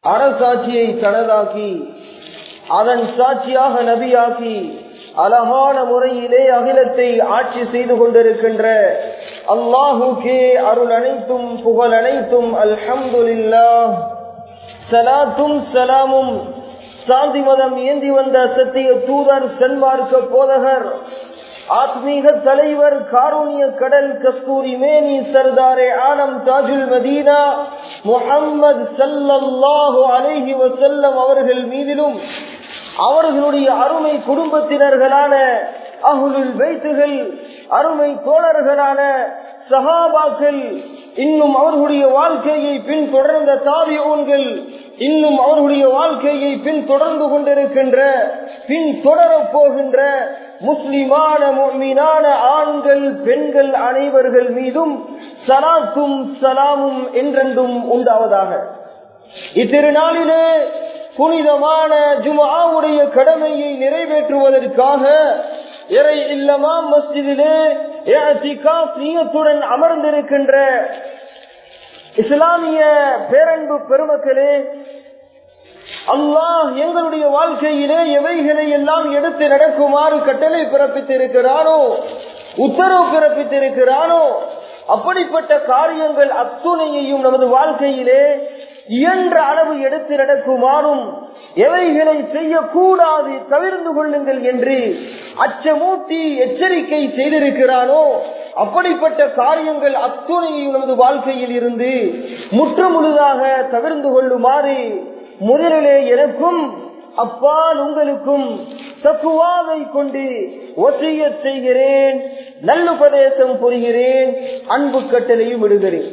அரசாட்சியை தனதாக்கி அதன் சாட்சியாக நபியாக்கி அழகான முறையிலே அகிலத்தை ஆட்சி செய்து கொண்டிருக்கின்ற அல்லாஹுக்கே அருள் அனைத்தும் புகழ் அனைத்தும் அல்ஹம்துலில்லா சலாத்தும் சலாமும் சாந்தி மதம் ஏந்தி வந்த சத்திய தூதர் சென்மார்க்க போதகர் ஆத்மீக தலைவர் காரூணிய கடல் கஸ்தூரி மேனி சர்தாரே ஆலம் தாஜுல் மதீனா முகம்மது சல்லல்லாஹு அலைஹி வசல்லம் அவர்கள் மீதிலும் அவர்களுடைய அருமை குடும்பத்தினர்களான அகுலுல் வைத்துகள் அருமை தோழர்களான சஹாபாக்கள் இன்னும் அவர்களுடைய வாழ்க்கையை பின் தொடர்ந்த தாவியோன்கள் இன்னும் அவர்களுடைய வாழ்க்கையை பின் தொடர்ந்து கொண்டிருக்கின்ற பின் தொடரப் போகின்ற முஸ்லிமான மீனான ஆண்கள் பெண்கள் அனைவர்கள் மீதும் சலாத்தும் சலாமும் என்றென்றும் உண்டாவதாக இத்திருநாளிலே புனிதமான ஜுமாவுடைய கடமையை நிறைவேற்றுவதற்காக இறை இல்லமா மஸ்ஜிதிலே நீயத்துடன் அமர்ந்திருக்கின்ற இஸ்லாமிய பேரன்பு பெருமக்களே அல்லாஹ் எங்களுடைய வாழ்க்கையிலே எவைகளை எல்லாம் எடுத்து நடக்குமாறு கட்டளை பிறப்பித்திருக்கிறானோ உத்தரவு பிறப்பித்திருக்கிறானோ அப்படிப்பட்ட காரியங்கள் அத்துணையையும் நமது வாழ்க்கையிலே இயன்ற அளவு எடுத்து நடக்குமாறும் எவைகளை செய்யக்கூடாது தவிர்ந்து கொள்ளுங்கள் என்று அச்சமூட்டி எச்சரிக்கை செய்திருக்கிறானோ அப்படிப்பட்ட காரியங்கள் அத்துணையையும் நமது வாழ்க்கையில் இருந்து முற்றுமுழுதாக தவிர்ந்து கொள்ளுமாறு முதலிலே எனக்கும் அப்பால் உங்களுக்கும் தக்குவாவை கொண்டு ஒசைய செய்கிறேன் நல்லுபதேசம் புரிகிறேன் அன்பு கட்டளையும் விடுகிறேன்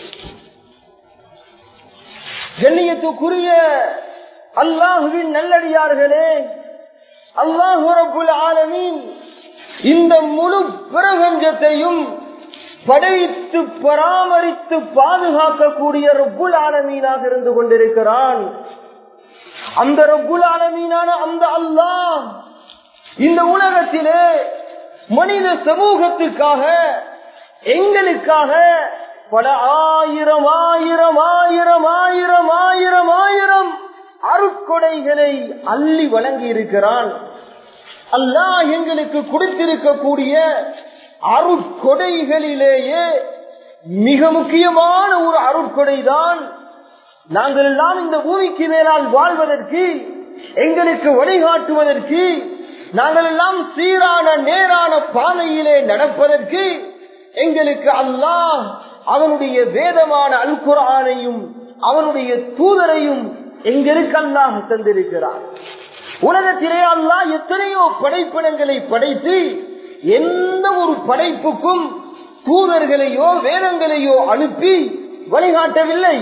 கண்ணியத்துக்குரிய அல்லாஹுவின் நல்லடியார்களே அல்லாஹு ரபுல் ஆலமீன் இந்த முழு பிரபஞ்சத்தையும் படைத்து பராமரித்து பாதுகாக்கக்கூடிய ரப்புல் ஆலமீனாக இருந்து கொண்டிருக்கிறான் அந்த ரப்புல் ஆலமீனான அந்த அல்லாஹ் இந்த உலகத்திலே மனித சமூகத்துக்காக எங்களுக்காக பல ஆயிரம் ஆயிரம் ஆயிரம் ஆயிரம் ஆயிரம் ஆயிரம் அருட்கொடைகளை அள்ளி வழங்கி இருக்கிறான் அல்லாஹ் எங்களுக்கு கொடுத்திருக்கக்கூடிய அருட்கொடைகளிலேயே மிக முக்கியமான ஒரு அருட்கொடைதான் நாங்கள் எல்லாம் இந்த பூமிக்கு மேலால் வாழ்வதற்கு எங்களுக்கு வழிகாட்டுவதற்கு நாங்கள் எல்லாம் சீரான நேரான பாதையிலே நடப்பதற்கு எங்களுக்கு அல்லாஹ் அவனுடைய வேதமான அல்குரானையும் அவனுடைய தூதரையும் எங்களுக்கு அல்லாஹ் தந்திருக்கிறார் உலகத்திலே அல்லாஹ் எத்தனையோ படைப்பினங்களை படைத்து எந்த ஒரு படைப்புக்கும் தூதர்களையோ வேதங்களையோ அனுப்பி வழிகாட்டவில்லை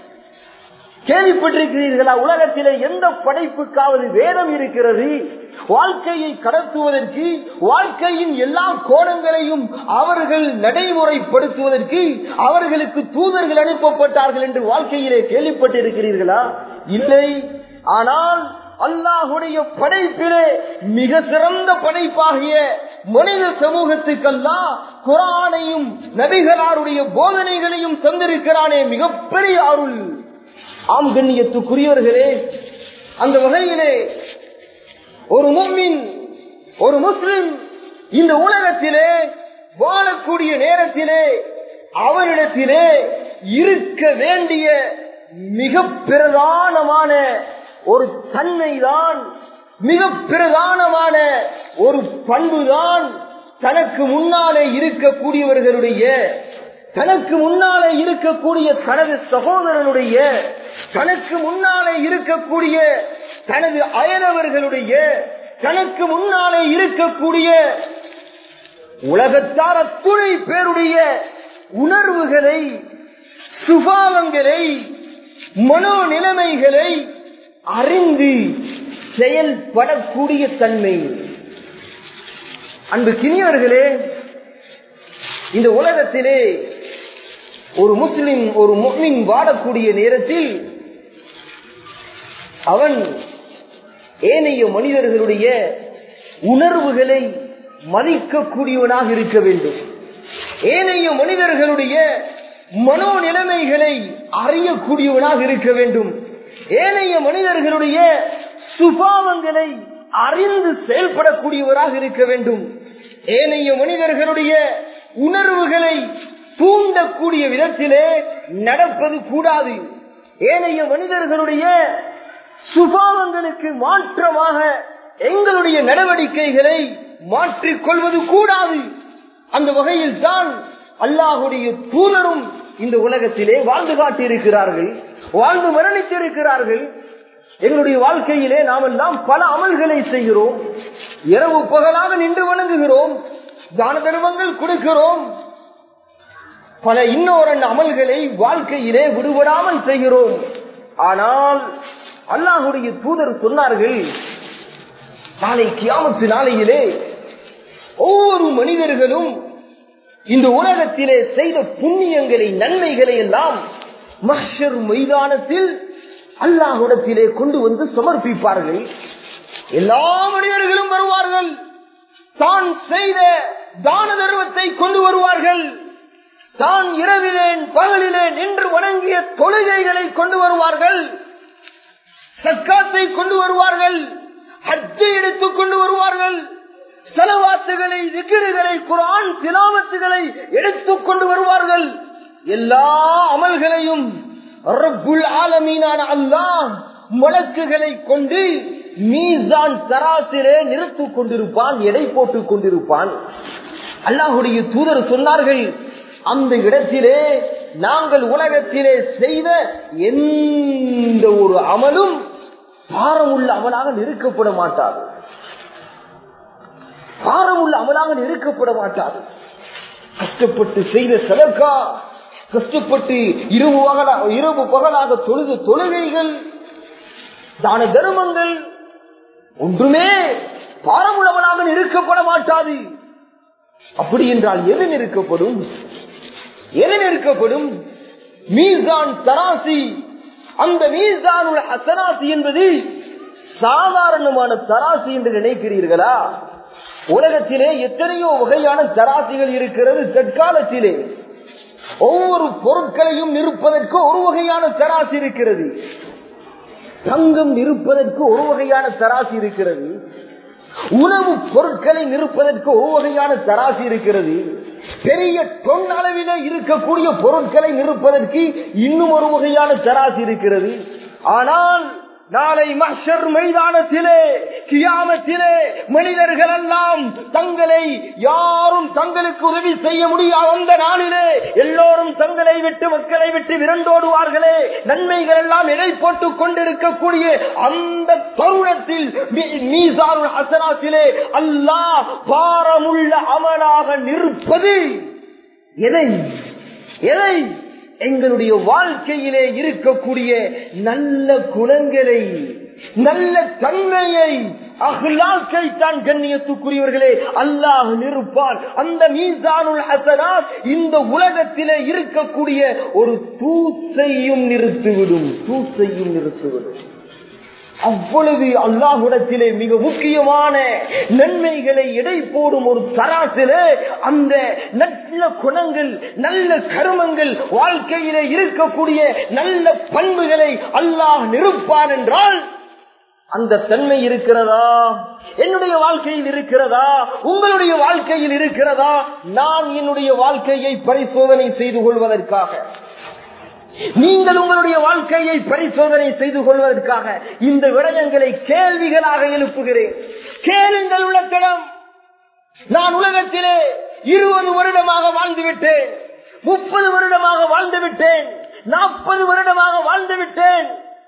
கேள்விப்பட்டிருக்கிறீர்களா உலகத்திலே எந்த படைப்புக்காவது வேதம் இருக்கிறது வாழ்க்கையை கடத்துவதற்கு வாழ்க்கையின் எல்லா கோணங்களையும் அவர்கள் நடைமுறைப்படுத்துவதற்கு அவர்களுக்கு தூதர்கள் அனுப்பப்பட்டார்கள் என்று வாழ்க்கையிலே கேள்விப்பட்டிருக்கிறீர்களா இல்லை ஆனால் அல்லாஹுடைய படைப்பிலே மிக சிறந்த படைப்பாகிய மனித சமூகத்துக்கெல்லாம் குரானையும் நபிகளாருடைய போதனைகளையும் தந்திருக்கிறானே மிகப்பெரிய அருள் ஆம் கண்ணியத்துக்குரியவர்களே அந்த வகையிலே ஒரு மும்மின் ஒரு முஸ்லிம் இந்த உலகத்திலே வாழக்கூடிய நேரத்திலே அவரிடத்திலே இருக்க வேண்டிய மிக பிரதானமான ஒரு தன்மைதான் மிக பிரதானமான ஒரு பண்புதான் தனக்கு முன்னாலே இருக்கக்கூடியவர்களுடைய தனக்கு முன்னாலே இருக்கக்கூடிய தனது சகோதரனுடைய தனக்கு முன்னாலே இருக்கக்கூடிய தனது அயலவர்களுடைய தனக்கு முன்னாலே இருக்கக்கூடிய உலகத்தார் அத்துணை பேருடைய உணர்வுகளை சுபாவங்களை மனோ நிலைமைகளை அறிந்து செயல்படக்கூடிய தன்மை அன்பு கிணியவர்களே இந்த உலகத்திலே ஒரு முஸ்லிம் ஒரு முஸ்லிம் வாழக்கூடிய நேரத்தில் அவன் ஏனைய மனிதர்களுடைய உணர்வுகளை மதிக்கக்கூடியவனாக இருக்க வேண்டும் ஏனைய மனிதர்களுடைய மனோ நிலைமைகளை அறியக்கூடியவனாக இருக்க வேண்டும் ஏனைய மனிதர்களுடைய சுபாவங்களை அறிந்து செயல்படக்கூடியவராக இருக்க வேண்டும் ஏனைய மனிதர்களுடைய உணர்வுகளை தூண்டக்கூடிய விதத்திலே நடப்பது கூடாது ஏனைய மனிதர்களுடைய சுபாவங்களுக்கு மாற்றமாக எங்களுடைய நடவடிக்கைகளை மாற்றிக்கொள்வது கூடாது அந்த வகையில் தான் அல்லாஹுடைய தூதரும் இந்த உலகத்திலே வாழ்ந்து காட்டியிருக்கிறார்கள் வாழ்ந்து மரணித்திருக்கிறார்கள் எங்களுடைய வாழ்க்கையிலே நாம் எல்லாம் பல அமல்களை செய்கிறோம் இரவு பகலாக நின்று வணங்குகிறோம் தான தர்மங்கள் கொடுக்கிறோம் பல இன்னொரு அமல்களை வாழ்க்கையிலே விடுபடாமல் செய்கிறோம் ஆனால் அல்லாஹுடைய தூதர் சொன்னார்கள் நாளை கியாமத்து நாளையிலே ஒவ்வொரு மனிதர்களும் இந்த உலகத்திலே செய்த புண்ணியங்களை நன்மைகளை எல்லாம் மஹர் மைதானத்தில் அல்லாஹுடத்திலே கொண்டு வந்து சமர்ப்பிப்பார்கள் எல்லா மனிதர்களும் வருவார்கள் தான் செய்த தான தர்மத்தை கொண்டு வருவார்கள் தான் இரவிலேன் பகலிலே நின்று வணங்கிய தொழுகைகளை கொண்டு வருவார்கள் சக்காத்தை கொண்டு வருவார்கள் ஹஜ்ஜை எடுத்துக் கொண்டு வருவார்கள் செலவாத்துகளை திகிறுகளை குரான் திலாமத்துகளை எடுத்துக் கொண்டு வருவார்கள் எல்லா அமல்களையும் ரப்புல் ஆலமீனான அல்லாஹ் மலக்குகளை கொண்டு மீசான் தராசிலே நிறுத்திக் கொண்டிருப்பான் எடை போட்டுக் கொண்டிருப்பான் அல்லாஹுடைய தூதர் சொன்னார்கள் அந்த இடத்திலே நாங்கள் உலகத்திலே செய்த எந்த ஒரு அமலும் பாரமுள்ள அமலாக நெருக்கப்பட மாட்டாது பாரமுள்ள அமலாக நெருக்கப்பட மாட்டாது கஷ்டப்பட்டு செய்த சதக்கா கஷ்டப்பட்டு இரவு பகலா- இரவு பகலாக தொழுது தொழுகைகள் தான தர்மங்கள் ஒன்றுமே பாரமுள்ளவனாக நெருக்கப்பட மாட்டாது அப்படி என்றால் எது நெருக்கப்படும் எது நெருக்கப்படும் மீசான் தராசி அந்த மீசானுள்ள அசராசி என்பது சாதாரணமான தராசி என்று நினைக்கிறீர்களா உலகத்திலே எத்தனையோ வகையான தராசிகள் இருக்கிறது தற்காலத்திலே ஒவ்வொரு பொருட்களையும் நிற்பதற்கு ஒரு வகையான தராசி இருக்கிறது தங்கம் நிற்பதற்கு ஒரு வகையான தராசி இருக்கிறது உணவு பொருட்களை நிற்பதற்கு ஒரு வகையான தராசி இருக்கிறது பெரிய தொன் அளவில இருக்கக்கூடிய பொருட்களை நிற்பதற்கு இன்னும் ஒரு வகையான தராசி இருக்கிறது ஆனால் நாளை மஷர் மைதானத்திலே கியாமத்திலே மனிதர்கள் எல்லாம் தங்களை யாரும் தங்களுக்கு உதவி செய்ய முடியாத அந்த நாளிலே எல்லோரும் தங்களை விட்டு மக்களை விட்டு விரண்டோடுவார்களே நன்மைகள் எல்லாம் எடை போட்டுக் கொண்டிருக்கக்கூடிய அந்த தருணத்தில் மீ- மீசானுல் ஹசனாத்திலே அல்லாஹ் பாரமுள்ள அமலாக நிற்பது எதை எதை எங்களுடைய வாழ்க்கையிலே இருக்கக்கூடிய நல்ல குணங்களை நல்ல தன்மையை அஹ்லாக்கை தான் கண்ணியத்துக்குரியவர்களே அல்லாஹ் நிற்பான் அந்த மீசானுல் ஹசனாத் இந்த உலகத்திலே இருக்கக்கூடிய ஒரு தூசையும் நிறுத்திவிடும் தூசையும் நிறுத்திவிடும் அவ்வளவு அல்லாஹுடத்திலே மிக முக்கியமான நன்மைகளை எடை போடும் ஒரு தராசிலே அந்த நல்ல குணங்கள் நல்ல கருமங்கள் வாழ்க்கையிலே இருக்கக்கூடிய நல்ல பண்புகளை அல்லாஹ் நிறுப்பான் என்றால் அந்த தன்மை இருக்கிறதா என்னுடைய வாழ்க்கையில் இருக்கிறதா உங்களுடைய வாழ்க்கையில் இருக்கிறதா நான் என்னுடைய வாழ்க்கையை பரிசோதனை செய்து கொள்வதற்காக நீங்கள் உங்களுடைய வாழ்க்கையை பரிசோதனை செய்து கொள்வதற்காக இந்த விடயங்களை கேள்விகளாக எழுப்புகிறேன் கேளுங்கள் உள்ளத்திடம் நான் உலகத்திலே இருபது வருடமாக வாழ்ந்து விட்டேன் முப்பது வருடமாக வாழ்ந்து விட்டேன் நாற்பது வருடமாக வாழ்ந்து விட்டேன்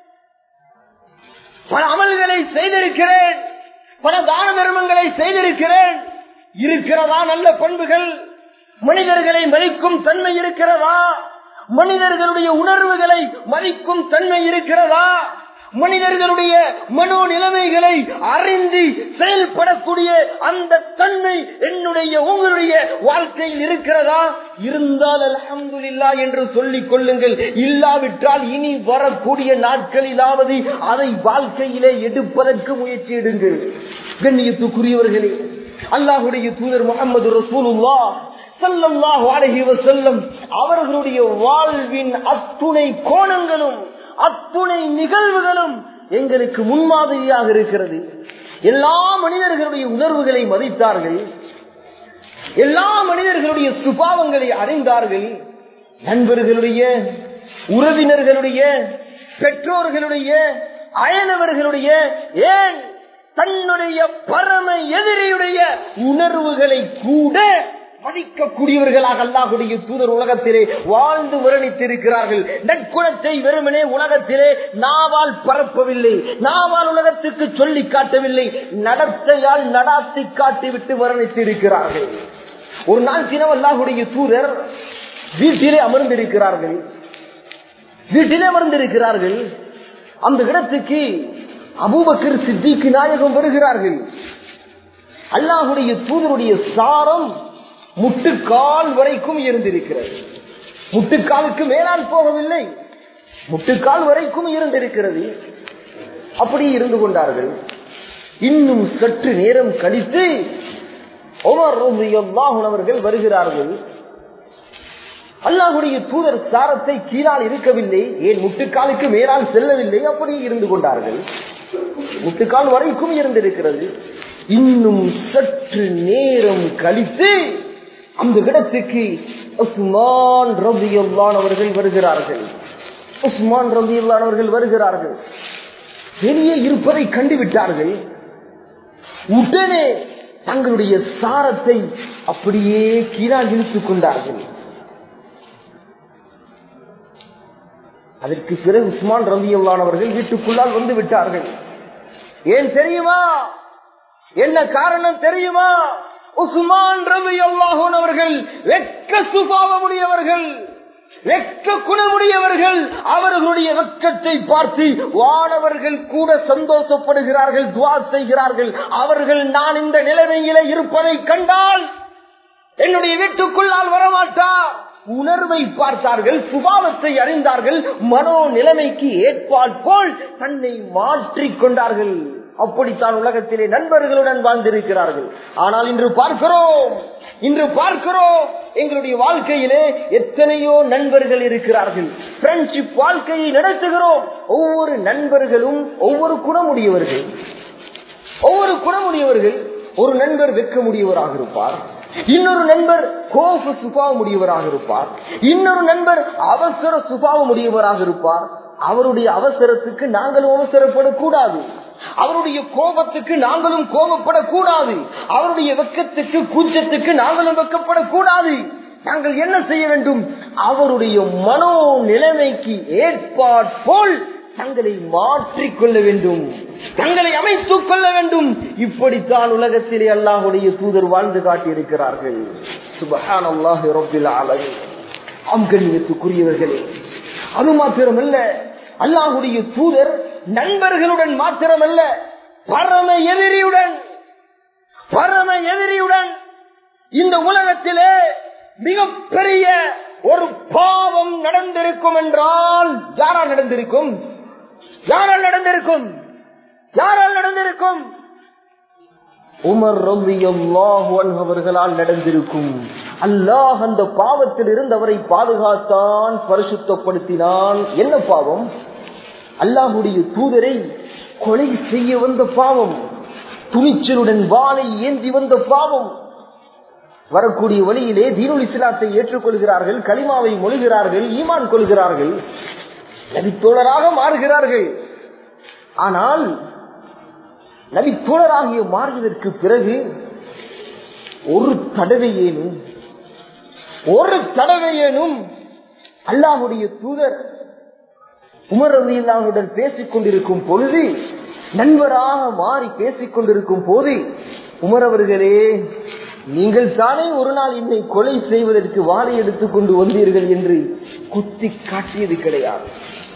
பல அமல்களை செய்திருக்கிறேன் பல தான தர்மங்களை செய்திருக்கிறேன் இருக்கிறதா நல்ல பண்புகள் மனிதர்களை மதிக்கும் தன்மை இருக்கிறதா மனிதர்களுடைய உணர்வுகளை மதிக்கும் தன்மை இருக்கிறதா மனிதர்களுடைய மனோ நிலைமைகளை அறிந்து செயல்படக்கூடிய அந்த தன்மை என்னுடைய உங்களுடைய வாழ்க்கையில் இருக்கிறதா இருந்தால் அல்ஹம்துலில்லா என்று சொல்லிக் கொள்ளுங்கள் இல்லாவிட்டால் இனி வரக்கூடிய நாட்களிலாவது அதை வாழ்க்கையிலே எடுப்பதற்கு முயற்சி எடுங்கள் கண்ணியத்துக்குரியவர்களே அல்லாஹுடைய தூதர் முகமது ரசூலுல்லா ஸல்லல்லாஹு அலைஹி வஸல்லம் அவர்களுடைய வாழ்வின் அத்துணை கோணங்களும் அத்துணை நிகழ்வுகளும் எங்களுக்கு முன்மாதிரியாக இருக்கிறது எல்லா மனிதர்களுடைய உணர்வுகளை மதித்தார்கள் எல்லா மனிதர்களுடைய சுபாவங்களை அறிந்தார்கள் நண்பர்களுடைய உறவினர்களுடைய பெற்றோர்களுடைய அயனவர்களுடைய ஏன் தன்னுடைய பரம எதிரியுடைய உணர்வுகளை கூட மதிக்கக்கூடியவர்களாக அல்லாஹுடைய தூதர் உலகத்திலே வாழ்ந்து மரணித்திருக்கிறார்கள் நற்குணத்தை வெறுமனே உலகத்திலே நாவால் பரப்பவில்லை நாவால் உலகத்துக்கு சொல்லி காட்டவில்லை நடத்தையால் நடாத்தி காட்டிவிட்டு மரணித்திருக்கிறார்கள் ஒரு நாள் தினம் அல்லாஹுடைய தூதர் வீட்டிலே அமர்ந்திருக்கிறார்கள் வீட்டிலே அமர்ந்திருக்கிறார்கள் அந்த இடத்துக்கு அபூபக்கர் சித்திக்கு நாயகம் வருகிறார்கள் அல்லாஹுடைய தூதருடைய சாரம் முட்டுக்கால் வரைக்கும் இருந்திருக்கிறது முட்டுக்காலுக்கு மேலால் போகவில்லை முட்டுக்கால் வரைக்கும் இருந்திருக்கிறது அப்படி இருந்து கொண்டார்கள் இன்னும் சற்று நேரம் கழித்து அவர்கள் வருகிறார்கள் அல்லாஹுடைய தூதர் சாரத்தை கீழால் இருக்கவில்லை ஏன் முட்டுக்காலுக்கு மேலால் செல்லவில்லை அப்படி இருந்து கொண்டார்கள் முட்டுக்கால் வரைக்கும் இருந்திருக்கிறது இன்னும் சற்று நேரம் கழித்து அந்த இடத்துக்கு உஸ்மான் ரபியுல்லான் அவர்கள் வருகிறார்கள் உஸ்மான் ரபியுல்லான் அவர்கள் வருகிறார்கள் வெளியே இருப்பதை கண்டுவிட்டார்கள் உடனே தங்களுடைய சாரத்தை அப்படியே கீழால் இழுத்துக் கொண்டார்கள் அதற்கு பிறகு உஸ்மான் ரபியுல்லானவர்கள் வீட்டுக்குள்ளால் வந்து விட்டார்கள் ஏன் தெரியுமா என்ன காரணம் தெரியுமா உஸ்மான் ரவி அல்லாஹூன் அவர்கள் வெக்க சுபாவமுடையவர்கள் வெக்க குணமுடையவர்கள் அவர்களுடைய வெக்கத்தை பார்த்து வானவர்கள் கூட சந்தோஷப்படுகிறார்கள் துவா செய்கிறார்கள் அவர்கள் நான் இந்த நிலைமையில இருப்பதை கண்டால் என்னுடைய வீட்டுக்குள்ளால் வரமாட்டார் உணர்வை பார்த்தார்கள் சுபாவத்தை அறிந்தார்கள் மனோ நிலைமைக்கு ஏற்பால் போல் தன்னை மாற்றிக் கொண்டார்கள் அப்படித்தான் உலகத்திலே நண்பர்களுடன் வாழ்ந்திருக்கிறார்கள் ஆனால் இன்று பார்க்கிறோம் இன்று பார்க்கிறோம் எங்களுடைய வாழ்க்கையிலே எத்தனையோ நண்பர்கள் இருக்கிறார்கள் ஃப்ரெண்ட்ஷிப் வாழ்க்கையை நடத்துகிறோம் ஒவ்வொரு நண்பர்களும் ஒவ்வொரு குணமுடையவர்கள் ஒவ்வொரு குணமுடையவர்கள் ஒரு நண்பர் வெக்க முடியவராக இருப்பார் இன்னொரு நண்பர் கோப சுபாவம் உடையவராக இருப்பார் இன்னொரு நண்பர் அவசர சுபாவம் உடையவராக இருப்பார் அவருடைய அவசரத்துக்கு நாங்களும் அவசரப்படக்கூடாது அவருடைய கோபத்துக்கு நாங்களும் கோபப்படக்கூடாது அவருடைய வெக்கத்துக்கு கூச்சத்துக்கு நாங்களும் வெக்கப்படக்கூடாது நாங்கள் என்ன செய்ய வேண்டும் அவருடைய மனோ நிலைமைக்கு ஏற்பாற்போல் தங்களை மாற்றிக் கொள்ள வேண்டும் தங்களை அமைத்துக் கொள்ள வேண்டும் இப்படித்தான் உலகத்திலே அல்லாஹுடைய தூதர் வாழ்ந்து காட்டியிருக்கிறார்கள் சுபஹான் அல்லாஹு ரபில் ஆலமி அம்கண்ணியத்துக்குரியவர்களே அது மாத்திரமல்ல அல்லாஹுடைய தூதர் நண்பர்களுடன் மாத்திரமல்ல பரம எதிரியுடன் பரம எதிரியுடன் இந்த உலகத்திலே மிகப்பெரிய ஒரு பாவம் நடந்திருக்கும் என்றால் யாரால் நடந்திருக்கும் யாரால் நடந்திருக்கும் யாரால் நடந்திருக்கும் உமர் அவர்களால் நடந்திருக்கும் அல்லாஹ் அந்த பாவத்தில் இருந்து அவரை பாதுகாத்தான் பரிசுத்தப்படுத்தினான் என்ன பாவம் அல்லாஹுடைய தூதரை கொலை செய்ய வந்த பாவம் துணிச்சலுடன் வாளை ஏந்தி வந்த பாவம் வரக்கூடிய வழியிலே தீனுல் இஸ்லாத்தை ஏற்றுக்கொள்கிறார்கள் களிமாவை மொழிகிறார்கள் ஈமான் கொள்கிறார்கள் நபித்தோழராக மாறுகிறார்கள் ஆனால் நபித்தோழராகிய மாறியதற்கு பிறகு ஒரு தடவையேனும் ஒரு தடவையேனும் அல்லாஹுடைய தூதர் உமர் ரவியுடன் பேசிக் கொண்டிருக்கும் பொழுது நண்பராக மாறி பேசிக் கொண்டிருக்கும் போது உமர் அவர்களே நீங்கள் தானே ஒரு நாள் என்னை கொலை செய்வதற்கு வாழை எடுத்துக் கொண்டு வந்தீர்கள் என்று குத்தி காட்டியது கிடையாது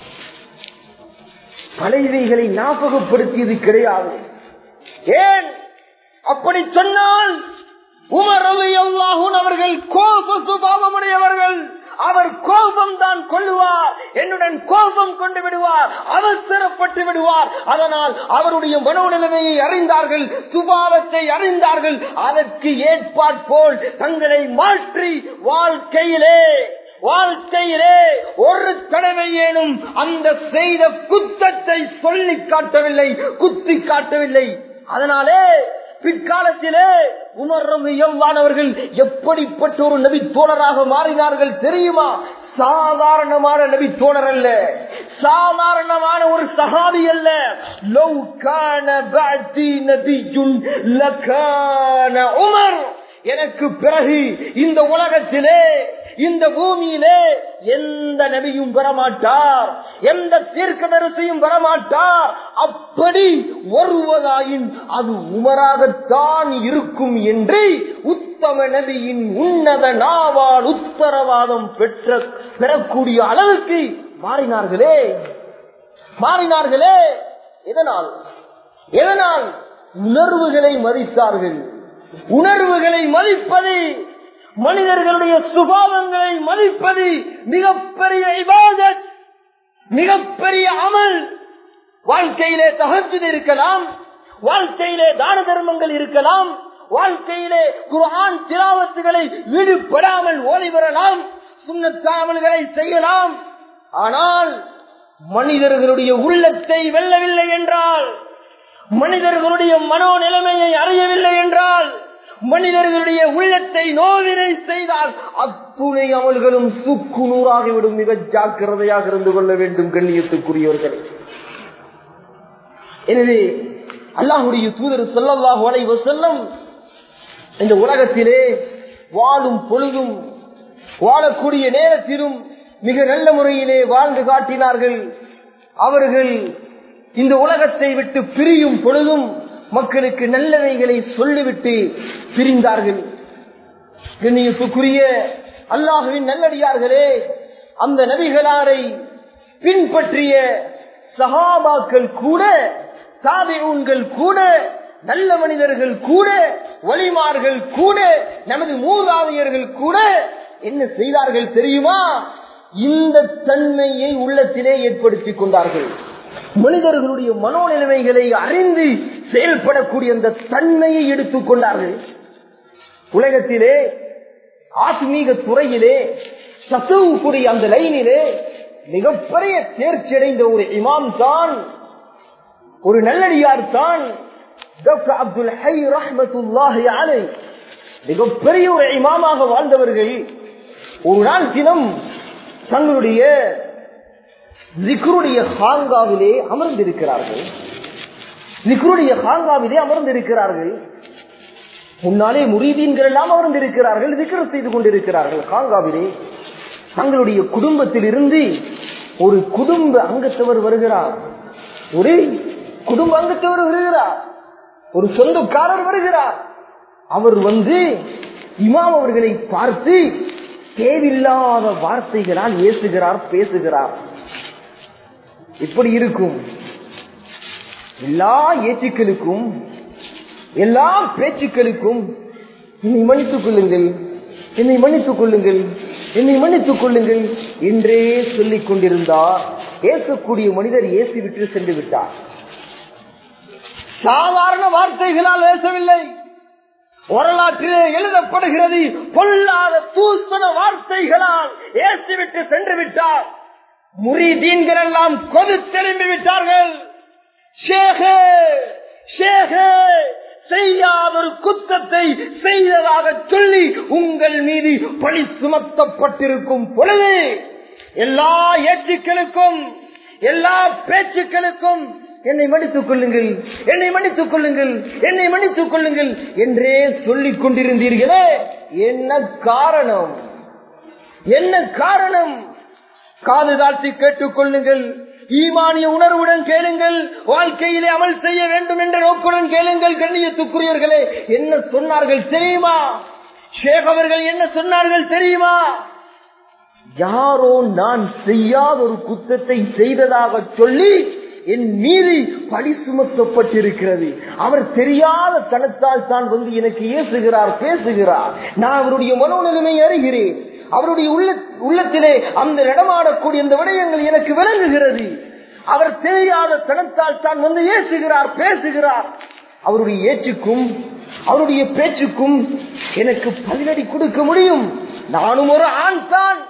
பழையவைகளை ஞாபகப்படுத்தியது கிடையாது ஏன் அப்படி சொன்னால் உமர் அல்லாஹூன் அவர்கள் கோப சுபாவமுடையவர்கள் அவர் கோபம் தான் கொள்ளுவார் என்னுடன் கோபம் கொண்டு விடுவார் அவசரப்பட்டு விடுவார் அதனால் அவருடைய மனோநிலைமையை அறிந்தார்கள் சுபாவத்தை அறிந்தார்கள் அதற்கு ஏற்பாற்போல் தங்களை மாற்றி வாழ்க்கையிலே வாழ்க்கையிலே ஒரு தடவையேனும் அந்த செய்த குத்தத்தை சொல்லி காட்டவில்லை குத்தி காட்டவில்லை அதனாலே பிற்காலத்திலே உணர்வும் எவ்வானவர்கள் எப்படிப்பட்ட ஒரு நபி தோழராக மாறினார்கள் தெரியுமா சாதாரணமான நபி தோழர் அல்ல சாதாரணமான ஒரு சகாதி அல்ல லவ் கான பஅதி நபியுன் லகான உமர் எனக்கு பிறகு இந்த உலகத்திலே இந்த பூமியிலே எந்த நபியும் வரமாட்டார் எந்த தீர்க்க நரிசையும் வரமாட்டார் அப்படி வருவதாயின் அது உமராகத்தான் இருக்கும் என்று உத்தம நபியின் உன்னத நாவால் உத்தரவாதம் பெற்ற பெறக்கூடிய அளவுக்கு மாறினார்களே மாறினார்களே எதனால் எதனால் உணர்வுகளை மதித்தார்கள் உணர்வுகளை மதிப்பது மனிதர்களுடைய சுபாவங்களை மதிப்பது மிகப்பெரிய இபாதத் மிகப்பெரிய அமல் வாழ்க்கையிலே தகஜுது இருக்கலாம் வாழ்க்கையிலே தான தர்மங்கள் இருக்கலாம் வாழ்க்கையிலே குர்ஆன் திலாவத்துகளை ஈடுபடாமல் ஓதி வரலாம் சுண்ணத்தாமல்களை செய்யலாம் ஆனால் மனிதர்களுடைய உள்ளத்தை வெல்லவில்லை என்றால் மனிதர்களுடைய மனோ நிலைமையை அறியவில்லை என்றால் மனிதர்களுடைய உள்ளத்தை நோவினை செய்தால் அத்துணை அமல்களும் சுக்கு நூறாகிவிடும் மிக ஜாக்கிரதையாக இருந்து கொள்ள வேண்டும் கண்ணியத்துக்குரியவர்களே எனவே அல்லாஹுடைய தூதர் சொல்லல்லாஹு அலைஹி வஸல்லம் இந்த உலகத்திலே வாழும் பொழுதும் வாழக்கூடிய நேரத்திலும் மிக நல்ல முறையிலே வாழ்ந்து காட்டினார்கள் அவர்கள் இந்த உலகத்தை விட்டு பிரியும் பொழுதும் மக்களுக்கு நல்லவைகளை சொல்லிவிட்டு பிரிந்தார்கள் கண்ணியத்துக்குரிய அல்லாஹுவின் நல்லடியார்களே அந்த நபிகளாரை பின்பற்றிய சஹாபாக்கள் கூட சாபிஊன்கள் கூட நல்ல மனிதர்கள் கூட வழிமார்கள் கூட நமது மூதாதையர்கள் கூட என்ன செய்தார்கள் தெரியுமா இந்த தன்மையை உள்ளத்திலே ஏற்படுத்திக் கொண்டார்கள் மனிதர்களுடைய மனோநிலைமைகளை அறிந்து செயல்படக்கூடிய அந்த தன்மையை எடுத்துக் கொண்டார்கள் உலகத்திலே ஆத்மீக துறையிலே சத்துவுக்குரிய அந்த லைனிலே மிகப்பெரிய தேர்ச்சி அடைந்த ஒரு இமாம் தான் ஒரு நல்லடியார் தான் டாக்டர் அப்துல் ஹை ரஹமத்துல்லாஹி அலை மிகப்பெரிய ஒரு இமாமாக வாழ்ந்தவர்கள் ஒரு நாள் தினம் தங்களுடைய ஜிக்ருடைய ஹாங்காவிலே அமர்ந்திருக்கிறார்கள் ஜிக்ருடைய ஹாங்காவிலே அமர்ந்திருக்கிறார்கள் முன்னாலே முரீதீன்கள் எல்லாம் அமர்ந்திருக்கிறார்கள் ஜிக்ர் செய்து கொண்டிருக்கிறார்கள் ஹாங்காவிலே தங்களுடைய குடும்பத்தில் இருந்து ஒரு குடும்ப அங்கத்தவர் வருகிறார் ஒரு குடும்ப அங்கத்தவர் வருகிறார் ஒரு சொந்தக்காரர் வருகிறார் அவர் வந்து இமாம் அவர்களை பார்த்து தேவையில்லாத வார்த்தைகளால் ஏசுகிறார் பேசுகிறார் இப்படி இருக்கும் எல்லா ஏச்சுக்களுக்கும் எல்லா பேச்சுக்களுக்கும் என்னை மன்னித்துக் கொள்ளுங்கள் என்னை மன்னித்துக் கொள்ளுங்கள் என்னை மன்னித்துக் கொள்ளுங்கள் என்றே சொல்லிக் கொண்டிருந்தார் ஏசக்கூடிய மனிதர் ஏசி விட்டு சென்று விட்டார் சாதாரண வார்த்தைகளால் ஏசவில்லை வரலாற்றிலே எழுதப்படுகிறது பொல்லாத தூசண வார்த்தைகளால் ஏசிவிட்டு சென்று விட்டார் முறிதீன்கள் எல்லாம் கொது திரும்பி விட்டார்கள் ஷேகே ஷேகே செய்யாத ஒரு குத்தத்தை செய்ததாக சொல்லி உங்கள் மீது பழி சுமத்தப்பட்டிருக்கும் பொழுது எல்லா ஏற்றுக்களுக்கும் எல்லா பேச்சுக்களுக்கும் என்னை மன்னித்துக் கொள்ளுங்கள் என்னை மன்னித்துக் கொள்ளுங்கள் என்னை மன்னித்துக் கொள்ளுங்கள் என்றே சொல்லிக் கொண்டிருந்தீர்களே என்ன காரணம் என்ன காரணம் காது தாழ்த்தி கேட்டுக் கொள்ளுங்கள் ஈமானிய உணர்வுடன் கேளுங்கள் வாழ்க்கையிலே அமல் செய்ய வேண்டும் என்ற நோக்குடன் கேளுங்கள் கண்ணியத்துக்குரியவர்களே என்ன சொன்னார்கள் தெரியுமா ஷேக் அவர்கள் என்ன சொன்னார்கள் தெரியுமா யாரோ நான் செய்யாத ஒரு குத்தத்தை செய்ததாக சொல்லி என் மீது பழி சுமத்தப்பட்டிருக்கிறது அவர் தெரியாத தனத்தால் தான் வந்து எனக்கு ஏசுகிறார் பேசுகிறார் நான் அவருடைய மனோநிலைமை அறிகிறேன் அவருடைய உள்ள உள்ளத்திலே அந்த நடமாடக்கூடிய அந்த விடயங்கள் எனக்கு விளங்குகிறது அவர் தெரியாத தனத்தால் தான் வந்து ஏசுகிறார் பேசுகிறார் அவருடைய ஏச்சுக்கும் அவருடைய பேச்சுக்கும் எனக்கு பதிலடி கொடுக்க முடியும் நானும் ஒரு ஆண் தான்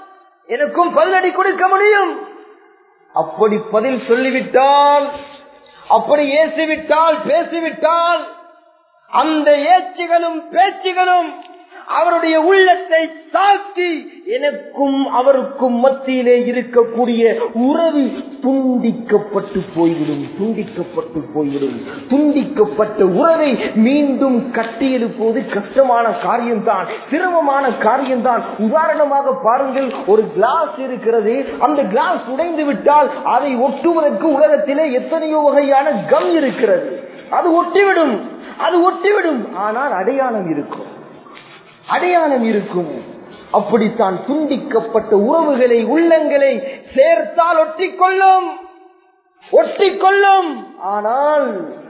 எனக்கும் பதிலடி கொடுக்க முடியும் அப்படி பதில் சொல்லிவிட்டால் அப்படி ஏசிவிட்டால் பேசிவிட்டால் அந்த ஏச்சுகளும் பேச்சுகளும் அவருடைய உள்ளத்தை தாக்கி எனக்கும் அவருக்கும் மத்தியிலே இருக்கக்கூடிய உறவு துண்டிக்கப்பட்டு போய்விடும் துண்டிக்கப்பட்டு போய்விடும் துண்டிக்கப்பட்ட உறவை மீண்டும் கட்டியெழுப்பது கஷ்டமான காரியம்தான் சிரமமான காரியம்தான் உதாரணமாக பாருங்கள் ஒரு கிளாஸ் இருக்கிறது அந்த கிளாஸ் உடைந்து விட்டால் அதை ஒட்டுவதற்கு உலகத்திலே எத்தனையோ வகையான கம் இருக்கிறது அது ஒட்டிவிடும் அது ஒட்டிவிடும் ஆனால் அடையாளம் இருக்கும் அடையாளம் இருக்கும் அப்படித்தான் துண்டிக்கப்பட்ட உறவுகளை உள்ளங்களை சேர்த்தால் ஒட்டிக்கொள்ளும் ஒட்டிக்கொள்ளும் ஆனால்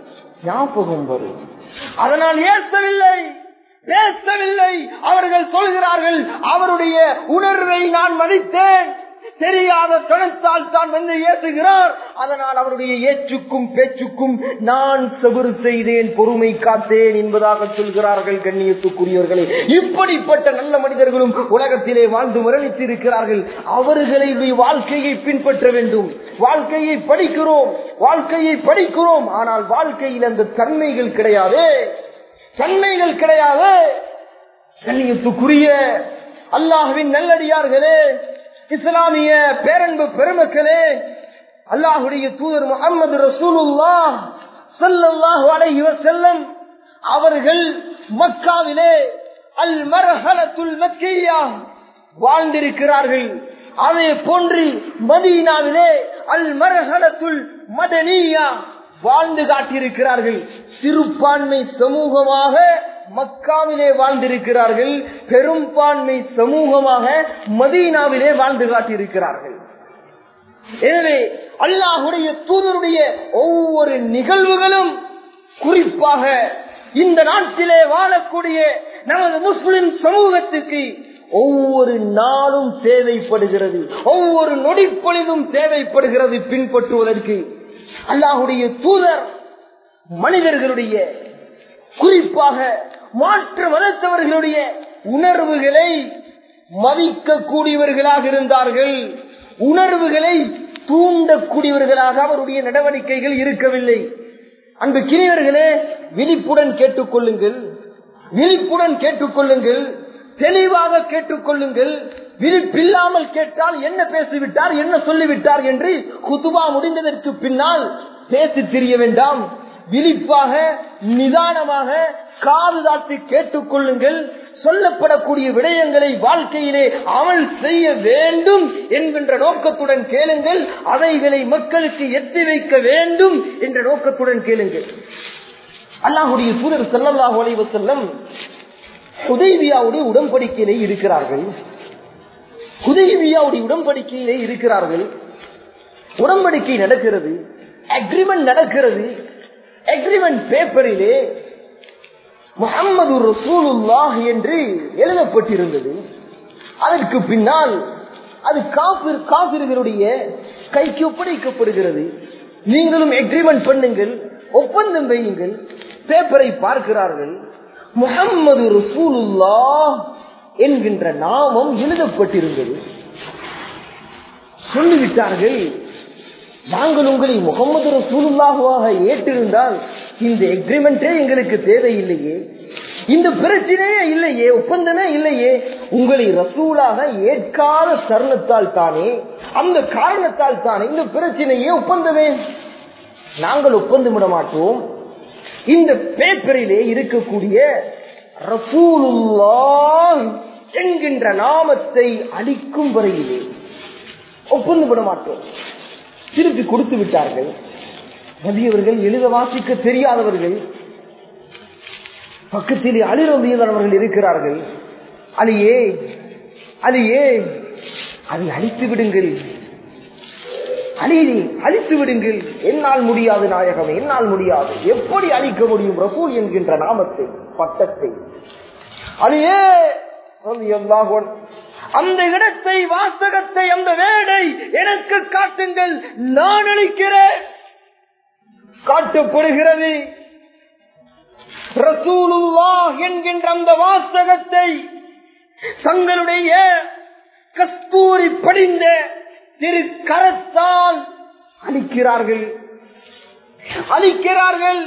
ஞாபகம் வரும் அதனால் ஏசவில்லை பேசவில்லை அவர்கள் சொல்கிறார்கள் அவருடைய உணர்வை நான் மதித்தேன் தெரியாத தனத்தால் தான் வந்து ஏசுகிறார் அதனால் அவருடைய ஏற்றுக்கும் பேச்சுக்கும் நான் செவறு செய்தேன் பொறுமை காத்தேன் என்பதாக சொல்கிறார்கள் கண்ணியத்துக்குரியவர்களே இப்படிப்பட்ட நல்ல மனிதர்களும் உலகத்திலே வாழ்ந்து மரணித்து இருக்கிறார்கள் அவர்களுடைய வாழ்க்கையை பின்பற்ற வேண்டும் வாழ்க்கையை படிக்கிறோம் வாழ்க்கையை படிக்கிறோம் ஆனால் வாழ்க்கையில் அந்த தன்மைகள் கிடையாது தன்மைகள் கிடையாது கண்ணியத்துக்குரிய அல்லாஹுவின் நல்லடியார்களே இஸ்லாமிய பேரன்பு பெருமக்களே அல்லாஹுடைய தூதர் முகமது ரசூலுல்லா சல்லாஹு அலைஹி வஸல்லம் அவர்கள் மக்காவிலே அல் மர்ஹலத்துல் மக்கியா வாழ்ந்திருக்கிறார்கள் அதே போன்று மதீனாவிலே அல் மர்ஹலத்துல் மதனியா வாழ்ந்து காட்டியிருக்கிறார்கள் சிறுபான்மை சமூகமாக மக்காவிலே வாழ்ந்திருக்கிறார்கள் பெரும்பான்மை சமூகமாக மதீனாவிலே வாழ்ந்து காட்டியிருக்கிறார்கள் எனவே அல்லாஹுடைய தூதருடைய ஒவ்வொரு நிகழ்வுகளும் குறிப்பாக இந்த நாட்டிலே வாழக்கூடிய நமது முஸ்லிம் சமூகத்துக்கு ஒவ்வொரு நாளும் தேவைப்படுகிறது ஒவ்வொரு நொடிப்பொழுதும் தேவைப்படுகிறது பின்பற்றுவதற்கு அல்லாஹுடைய தூதர் மனிதர்களுடைய குறிப்பாக மாற்று மதத்தவர்களுடைய உணர்வுகளை மதிக்கக்கூடியவர்களாக இருந்தார்கள் உணர்வுகளை தூண்டக்கூடியவர்களாக அவருடைய நடவடிக்கைகள் இருக்கவில்லை அன்பு கிரியவர்களே விழிப்புடன் கேட்டுக்கொள்ளுங்கள் விழிப்புடன் கேட்டுக்கொள்ளுங்கள் தெளிவாக கேட்டுக்கொள்ளுங்கள் விழிப்பில்லாமல் கேட்டால் என்ன பேசிவிட்டார் என்ன சொல்லிவிட்டார் என்று குத்துபா முடிந்ததற்கு பின்னால் பேசி தெரிய வேண்டாம் விழிப்பாக நிதானமாக காது தாட்டி கேட்டுக்கொள்ளுங்கள் சொல்லப்படக்கூடிய விடயங்களை வாழ்க்கையிலே அமல் செய்ய வேண்டும் என்கின்ற நோக்கத்துடன் கேளுங்கள் அவைகளை மக்களுக்கு எத்தி வைக்க வேண்டும் என்ற நோக்கத்துடன் கேளுங்கள் அல்லாஹுடைய தூதர் செல்லல்லாஹு அலைவ செல்லம் உதய்வியாவுடைய உடன்படிக்கையிலே இருக்கிறார்கள் உதய்வியாவுடைய உடன்படிக்கையிலே இருக்கிறார்கள் உடன்படிக்கை நடக்கிறது அக்ரிமெண்ட் நடக்கிறது அக்ரிமெண்ட் பேப்பரிலே முகம்மது ரசூலுல்லாஹ் என்று எழுதப்பட்டிருந்தது அதற்கு பின்னால் அது காபிர் காபிர்களுடைய கைக்கு ஒப்படைக்கப்படுகிறது நீங்களும் எக்ரிமெண்ட் பண்ணுங்கள் ஒப்பந்தம் வையுங்கள் பேப்பரை பார்க்கிறார்கள் முகம்மது ரசூலுல்லா என்கின்ற நாமம் எழுதப்பட்டிருந்தது சொல்லிவிட்டார்கள் நாங்கள் உங்களை முகமது ரசூலுல்லாஹுவாக ஏற்றிருந்தால் இந்த எக்ரிமெண்டே எங்களுக்கு தேவையில்லையே இந்த பிரச்சனையே இல்லையே ஒப்பந்தமே இல்லையே உங்களை ரசூலாக ஏற்காத தருணத்தால் தானே அந்த காரணத்தால் தானே இந்த பிரச்சனையே ஒப்பந்தமே நாங்கள் ஒப்பந்தம் விட மாட்டோம் இந்த பேப்பரிலே இருக்கக்கூடிய ரசூலுல்லா என்கின்ற நாமத்தை அளிக்கும் வரையிலே ஒப்பந்தம் விட மாட்டோம் திருப்பி கொடுத்து விட்டார்கள் நபியவர்கள் எழுத வாசிக்க தெரியாதவர்கள் பக்கத்தில் அலிரவியதவர்கள் இருக்கிறார்கள் அலியே அலியே அதை அழித்து விடுங்கள் அழியை அழித்து விடுங்கள் என்னால் முடியாது நாயகம் என்னால் முடியாது எப்படி அழிக்க முடியும் ரசூல் என்கின்ற நாமத்தை பட்டத்தை அலியே அந்த இடத்தை வாசகத்தை அந்த வேடை எனக்கு காட்டுங்கள் நான் அளிக்கிறேன் காட்டப்படுகிறது ரசூலுல்லா என்கின்ற அந்த வாசகத்தை தங்களுடைய கஸ்தூரி படிந்த திரு கரத்தால் அளிக்கிறார்கள் அளிக்கிறார்கள்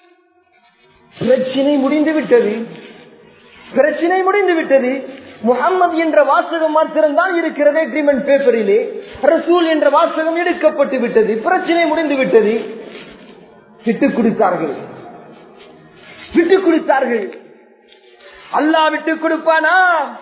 பிரச்சினை முடிந்து விட்டது பிரச்சினை முடிந்து விட்டது முகம்மது என்ற வாசகம் மாத்திரம்தான் இருக்கிறது அக்ரிமெண்ட் பேப்பரிலே ரசூல் என்ற வாசகம் எடுக்கப்பட்டு விட்டது பிரச்சனை முடிந்து விட்டது விட்டுக் கொடுத்தார்கள் விட்டுக் கொடுத்தார்கள் அல்லாஹ் விட்டுக் கொடுப்பானா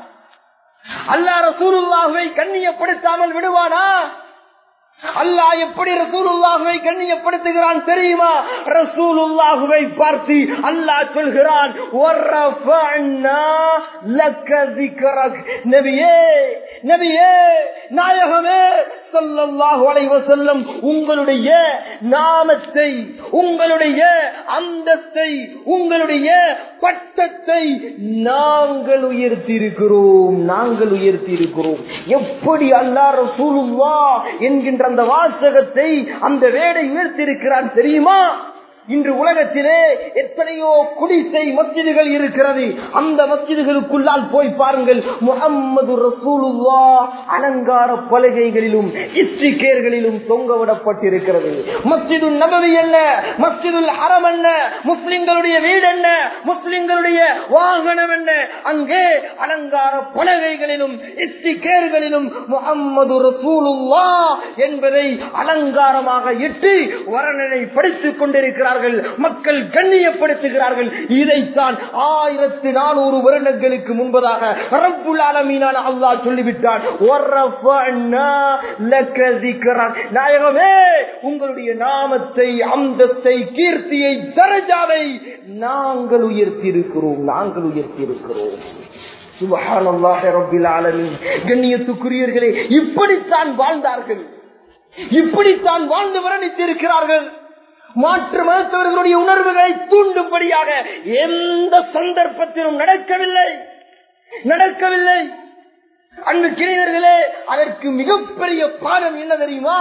அல்லாஹ் ரசூலுல்லாஹுவை கண்ணியப்படுத்தாமல் விடுவானா அல்லாஹ் எப்படி ரசூலுல்லாஹுவை கண்ணியப்படுத்துகிறான் தெரியுமா ரசூலுல்லாஹுவை பார்த்து அல்லாஹ் சொல்கிறான் "வர்ரஃபஅனா லக்க ذِكْرَكَ." நபியே நபியே நாயகமே ஸல்லல்லாஹு அலைஹி வஸல்லம் உங்களுடைய நாமத்தை உங்களுடைய அந்தஸ்தை உங்களுடைய பட்டத்தை நாங்கள் உயர்த்தி இருக்கிறோம் நாங்கள் உயர்த்தி இருக்கிறோம் எப்படி அல்லாஹ் ரசூலுல்லா என்கின்ற அந்த வாசகத்தை அந்த வேடை உயர்த்தியிருக்கிறான் தெரியுமா இன்று உலகத்திலே எத்தனையோ குடிசை மஸ்ஜிதுகள் இருக்கிறது அந்த மஸ்ஜிதுகளுக்குள்ளால் போய் பாருங்கள் முகம்மது ரசூலுல்லா அலங்கார பலகைகளிலும் இஸ்டிகேர்களிலும் தொங்க விடப்பட்டிருக்கிறது மஸ்ஜிது நபவி என்ன மஸ்ஜிதுல் ஹரம் என்ன முஸ்லிம்களுடைய வீடு என்ன முஸ்லிம்களுடைய வாகனம் என்ன அங்கே அலங்கார பலகைகளிலும் இஸ்டிகேர்களிலும் முகம்மது ரசூலுல்லா என்பதை அலங்காரமாக இட்டு வர்ணனை படித்துக் கொண்டிருக்கிறார்கள் மக்கள் கண்ணியப்படுத்துகிறார்கள் இதைத்தான் ஆயிரத்தி நானூறு வருடங்களுக்கு முன்பதாக ரப்புல் ஆலமீனான அல்லாஹ் சொல்லிவிட்டான் "வர்ரஃபஅனா லக ذِكْرَكَ." நாயகமே உங்களுடைய நாமத்தை அந்தஸ்தை கீர்த்தியை தரஜாவை நாங்கள் உயர்த்தி இருக்கிறோம் நாங்கள் உயர்த்தி இருக்கிறோம் சுபஹானல்லாஹி ரப்பில் ஆலமீன் கண்ணியத்துக்குரியவர்களே இப்படித்தான் வாழ்ந்தார்கள் இப்படித்தான் வாழ்ந்து வர்ணித்திருக்கிறார்கள் மாற்று மதத்தவர்களுடைய உணர்வுகளை தூண்டும்படியாக எந்த சந்தர்ப்பத்திலும் நடக்கவில்லை நடக்கவில்லை அன்பு கிளைஞர்களே அதற்கு மிகப்பெரிய பாடம் என்ன தெரியுமா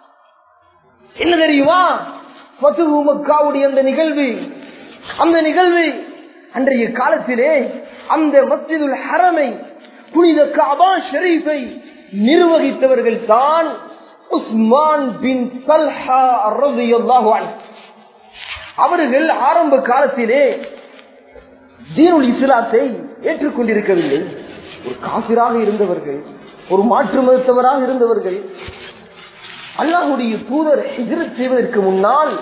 என்ன தெரியுமா பத்துகு மக்காவுடைய அந்த நிகழ்வு அந்த நிகழ்வு அன்றைய காலத்திலே அந்த மஸ்ஜிதுல் ஹரமை புனித காபா ஷெரீஃபை நிர்வகித்தவர்கள் தான் உஸ்மான் பின் தல்ஹா ரலியல்லாஹு அன்ஹு அவர்கள் ஆரம்ப காலத்திலே தீனுல் இஸ்லாத்தை ஏற்றுக்கொண்டிருக்கவில்லை ஒரு காசிராக இருந்தவர்கள் ஒரு மாற்று மதத்தவராக இருந்தவர்கள் அல்லாஹுடைய தூதர் ஹிஜ்ரத் செய்வதற்கு முன்னால்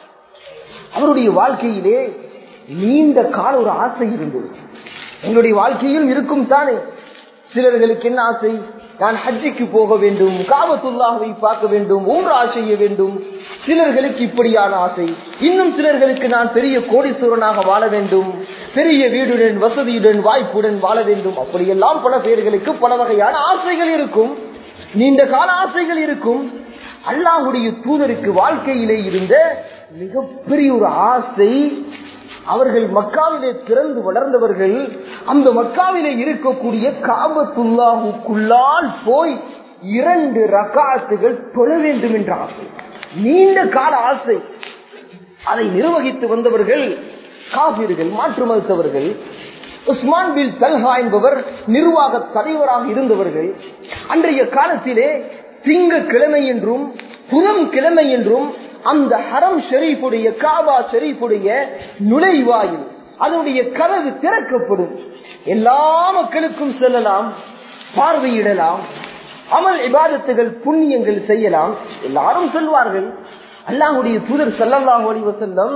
அவருடைய வாழ்க்கையிலே நீண்ட கால ஒரு ஆசை இருந்தது எங்களுடைய வாழ்க்கையில் இருக்கும் தானே சிலர்களுக்கு என்ன ஆசை நான் ஹஜ்ஜிக்கு போக வேண்டும் காபத்துல்லாஹை பார்க்க வேண்டும் ஊரா செய்ய வேண்டும் சிலர்களுக்கு இப்படியான ஆசை இன்னும் சிலர்களுக்கு நான் பெரிய கோடீஸ்வரனாக வாழ வேண்டும் பெரிய வீடுடன் வசதியுடன் வாய்ப்புடன் வாழ வேண்டும் அப்படியெல்லாம் பல பேர்களுக்கு பல வகையான ஆசைகள் இருக்கும் நீண்ட கால ஆசைகள் இருக்கும் அல்லாஹுடைய தூதருக்கு வாழ்க்கையிலே இருந்த மிகப்பெரிய ஒரு ஆசை அவர்கள் மக்காவிலே பிறந்து வளர்ந்தவர்கள் அந்த மக்காவிலே இருக்கக்கூடிய காபத்துல்லாஹுக்குள்ளால் போய் இரண்டு ரகாத்துகள் தொழ வேண்டும் என்ற ஆசை நீண்ட கால ஆசை அதை நிர்வகித்து வந்தவர்கள் காபிர்கள் மாற்று மறுத்தவர்கள் உஸ்மான் பில் தல்ஹா என்பவர் நிர்வாக தலைவராக இருந்தவர்கள் அன்றைய காலத்திலே திங்க கிழமை என்றும் புதம் கிழமை என்றும் அந்த ஹரம் ஷெரீஃபுடைய காபா ஷெரீஃபுடைய நுழைவாயில் அதனுடைய கதவு திறக்கப்படும் எல்லா மக்களுக்கும் செல்லலாம் பார்வையிடலாம் அமல் இபாதத்துகள் புண்ணியங்கள் செய்யலாம் எல்லாரும் சொல்வார்கள் அல்லாஹுடைய தூதர் சல்லல்லாஹு அலைஹி வஸல்லம்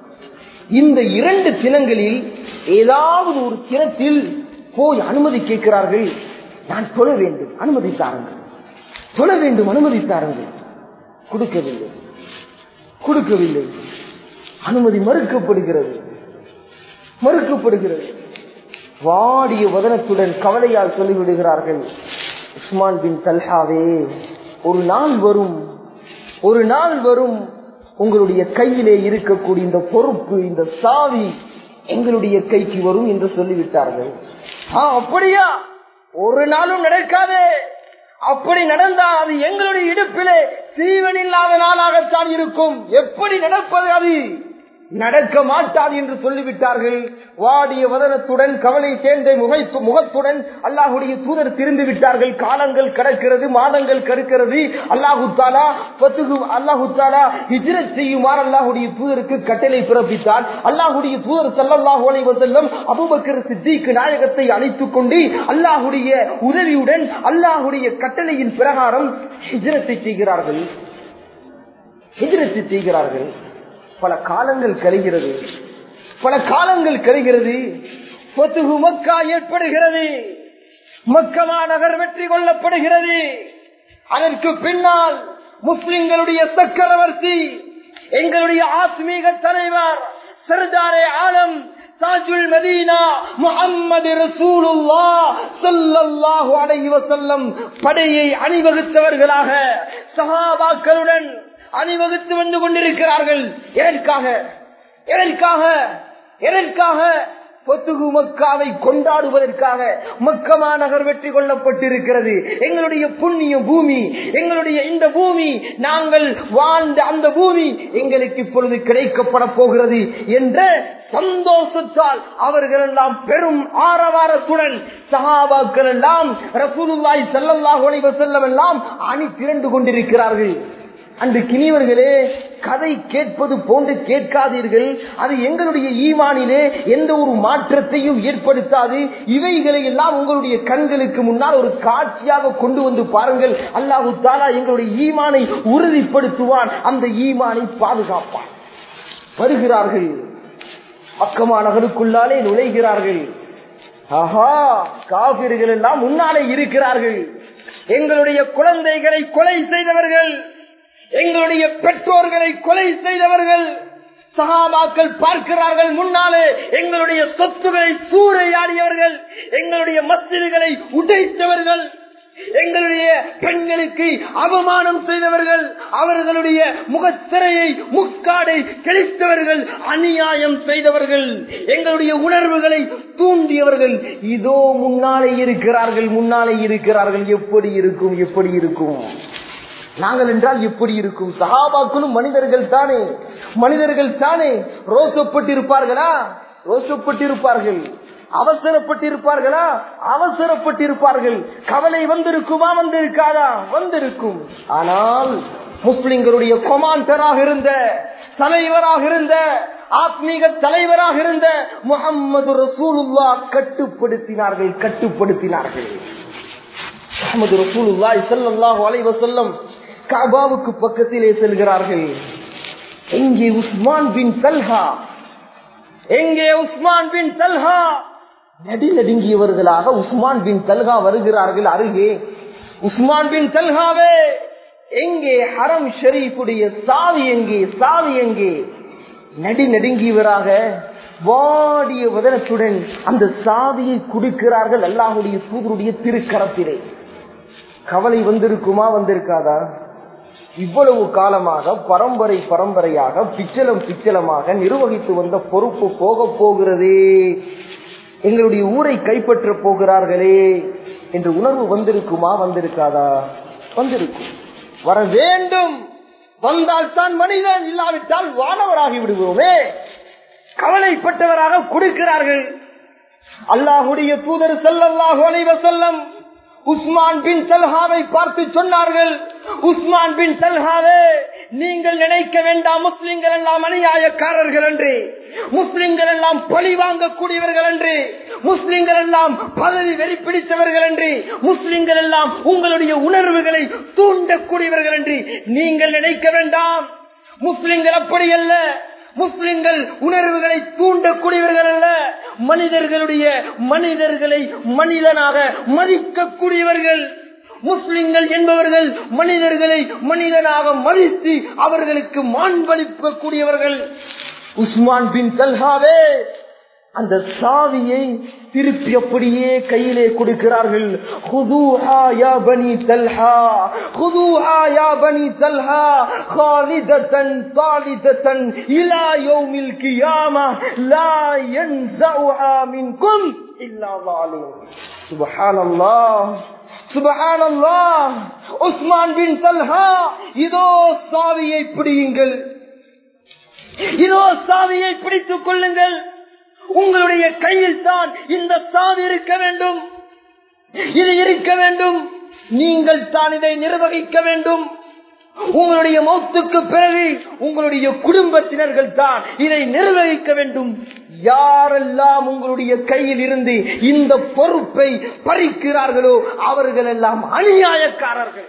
இந்த இரண்டு தினங்களில் ஏதாவது ஒரு தினத்தில் போய் அனுமதி கேட்கிறார்கள் நான் தொழ வேண்டும் அனுமதி தாருங்கள் தொழ வேண்டும் அனுமதி தாருங்கள் கொடுக்கவில்லை கொடுக்கவில்லை அனுமதி மறுக்கப்படுகிறது மறுக்கப்படுகிறது வாடிய வதனத்துடன் கவலையால் சொல்லிவிடுகிறார்கள் உஸ்மான் பின் தல்ஹாவே ஒரு நாள் வரும் ஒரு நாள் வரும் உங்களுடைய கையிலே இருக்கக்கூடிய இந்த பொறுப்பு இந்த சாவி எங்களுடைய கைக்கு வரும் என்று சொல்லிவிட்டார்கள் ஆ, அப்படியா ஒரு நாளும் நடக்காதே அப்படி நடந்தால் அது எங்களுடைய இடுப்பிலே சீவன் இல்லாத நாளாகத்தான் இருக்கும் எப்படி நடப்பது அது நடக்க மாட்டாது என்று சொல்லிவிட்டார்கள் வாடிய வதனத்துடன் கவலை சேர்ந்த முகை முகத்துடன் அல்லாஹுடைய தூதர் திரும்பி விட்டார்கள் காலங்கள் கடக்கிறது மாதங்கள் கருக்கிறது அல்லாஹு தாலா பத்துகு அல்லாஹு தாலா ஹிஜ்ரத் செய்யுமாறு அல்லாஹுடைய தூதருக்கு கட்டளை பிறப்பித்தார் அல்லாஹுடைய தூதர் சல்லல்லாஹு அலைஹி வஸல்லம் அபூபக்கர் சித்திக் நாயகத்தை அழைத்துக் கொண்டு அல்லாஹுடைய உதவியுடன் அல்லாஹுடைய கட்டளையின் பிரகாரம் ஹிஜ்ரத்தை செய்கிறார்கள் ஹிஜ்ரத்தை செய்கிறார்கள் பல காலங்கள் கழிகிறது பல காலங்கள் கழிகிறது பொத்துகு மக்கா ஏற்படுகிறது மக்கமா நகர் வெற்றி கொள்ளப்படுகிறது அதற்கு பின்னால் முஸ்லிம்களுடைய சக்கரவர்த்தி எங்களுடைய ஆத்மீக தலைவர் சர்தாரே ஆலம் தாஜுல் மதீனா முகம்மது ரசூலுல்லா ஸல்லல்லாஹு அலைஹி வஸல்லம் படையை அணிவகுத்தவர்களாக சஹாபாக்களுடன் அணிவகுத்து வந்து கொண்டிருக்கிறார்கள் எதற்காக எதற்காக எதற்காக பொத்துகு மக்காவை கொண்டாடுவதற்காக மக்கமா நகர் வெற்றி கொள்ளப்பட்டிருக்கிறது எங்களுடைய புண்ணிய பூமி எங்களுடைய இந்த பூமி நாங்கள் வாழ்ந்த அந்த பூமி எங்களுக்கு இப்பொழுது கிடைக்கப்பட போகிறது என்ற சந்தோஷத்தால் அவர்கள் எல்லாம் பெரும் ஆரவாரத்துடன் சகாபாக்கள் எல்லாம் ரசூலுல்லாய் செல்லல்லாஹ் செல்லம் எல்லாம் அணி திரண்டு கொண்டிருக்கிறார்கள் அன்று கிணியவர்களே கதை கேட்பது போன்று கேட்காதீர்கள் அது எங்களுடைய ஈமானிலே எந்த ஒரு மாற்றத்தையும் ஏற்படுத்தாது இவைகளை எல்லாம் உங்களுடைய கண்களுக்கு முன்னால் ஒரு காட்சியாக கொண்டு வந்து பாருங்கள் அல்லாஹு தாலா எங்களுடைய ஈமானை உறுதிப்படுத்துவான் அந்த ஈமானை பாதுகாப்பான் வருகிறார்கள் அக்கமா நகருக்குள்ளாலே நுழைகிறார்கள் ஆஹா காவிர்கள் எல்லாம் முன்னாலே இருக்கிறார்கள் எங்களுடைய குழந்தைகளை கொலை செய்தவர்கள் எங்களுடைய பெற்றோர்களை கொலை செய்தவர்கள் சகாபாக்கள் பார்க்கிறார்கள் முன்னாலே எங்களுடைய சொத்துக்களை சூறையாடியவர்கள் எங்களுடைய மசிதிகளை உடைத்தவர்கள் எங்களுடைய பெண்களுக்கு அவமானம் செய்தவர்கள் அவர்களுடைய முகத்திரையை முக்காடை கிழித்தவர்கள் அநியாயம் செய்தவர்கள் எங்களுடைய உணர்வுகளை தூண்டியவர்கள் இதோ முன்னாலே இருக்கிறார்கள் முன்னாலே இருக்கிறார்கள் எப்படி இருக்கும் எப்படி இருக்கும் நாங்கள் என்றால் எப்படி இருக்கும் சகாபாக்களும் மனிதர்கள் தானே மனிதர்கள் தானே ரோசப்பட்டிருப்பார்களா ரோசப்பட்டிருப்பார்கள் அவசரப்பட்டிருப்பார்களா அவசரப்பட்டிருப்பார்கள் கவலை வந்திருக்குமா வந்திருக்காதா வந்திருக்கும் ஆனால் முஸ்லிம்களுடைய கொமாண்டராக இருந்த தலைவராக இருந்த ஆத்மீக தலைவராக இருந்த முகம்மது ரசூலுல்லா கட்டுப்படுத்தினார்கள் கட்டுப்படுத்தினார்கள் முகமது ரசூலுல்லாய் ஸல்லல்லாஹு அலைஹி வஸல்லம் கஅபாவுக்கு பக்கத்திலே செல்கிறார்கள் எங்கே உஸ்மான் பின் தல்ஹா எங்கே உஸ்மான் பின் தல்ஹா நடி நடுங்கியவர்களாக உஸ்மான் பின் தல்ஹா வருகிறார்கள் அருகே உஸ்மான் பின் தல்ஹாவே எங்கே ஹரம் ஷரீஃபுடைய சாவி எங்கே சாவி எங்கே நடி நடுங்கியவராக வாடிய வதனத்துடன் அந்த சாவியை குடிக்கிறார்கள் அல்லாஹுடைய தூதருடைய திருக்கரத்திலே கவலை வந்திருக்குமா வந்திருக்காதா இவ்வளவு காலமாக பரம்பரை பரம்பரையாக பிச்சலம் பிச்சலமாக நிர்வகித்து வந்த பொறுப்பு போக போகிறதே எங்களுடைய ஊரை கைப்பற்ற போகிறார்களே என்ற உணர்வு வந்திருக்குமா வந்திருக்காதா வந்திருக்கும் வர வேண்டும் வந்தால் தான் மனிதன் இல்லாவிட்டால் வானவராகி விடுவோமே கவலைப்பட்டவராக கொடுக்கிறார்கள் அல்லாஹுடைய தூதர் செல்லல்லாஹு அலைவ செல்லம் உஸ்மான் பின் தல்ஹாவை பார்த்து சொன்னார்கள் உஸ்மான் பின் தல்ஹாவே நீங்கள் நினைக்க வேண்டாம் முஸ்லிம்கள் எல்லாம் அநியாயக்காரர்கள் என்று முஸ்லிம்கள் எல்லாம் பழி வாங்கக்கூடியவர்கள் என்று முஸ்லிம்கள் எல்லாம் பதவி வெளிப்பிடித்தவர்கள் என்று முஸ்லிம்கள் எல்லாம் உங்களுடைய உணர்வுகளை தூண்டக்கூடியவர்கள் என்று நீங்கள் நினைக்க வேண்டாம் முஸ்லிம்கள் அப்படி அல்ல முஸ்லிம்கள் உணர்வுகளை தூண்டக்கூடியவர்கள் அல்ல மனிதர்களுடைய மனிதர்களை மனிதனாக மதிக்கக்கூடியவர்கள் முஸ்லிம்கள் என்பவர்கள் மனிதர்களை மனிதனாக மதித்து அவர்களுக்கு மாண்பளிக்கக்கூடியவர்கள் உஸ்மான் பின் தல்ஹாவே அந்த சாவியை திருப்பி அப்படியே கையிலே கொடுக்கிறார்கள் خذوها يا بني تلحى خذوها يا بني تلحى خالدة طالدة إلى يوم القيامة لا ينزعها منكم إلا ظالم سبحان الله سبحان الله உஸ்மான் பின் தல்ஹா இதோ சாவியை பிடியுங்கள் இதோ சாவியை பிடித்துக் கொள்ளுங்கள் உங்களுடைய கையில் தான் இந்த சாவி இருக்க வேண்டும் இது இருக்க வேண்டும் நீங்கள் தான் இதை நிர்வகிக்க வேண்டும் உங்களுடைய மௌத்துக்கு பிறகு உங்களுடைய குடும்பத்தினர்கள் தான் இதை நிர்வகிக்க வேண்டும் யாரெல்லாம் உங்களுடைய கையில் இருந்து இந்த பொறுப்பை பறிக்கிறார்களோ அவர்கள் எல்லாம் அநியாயக்காரர்கள்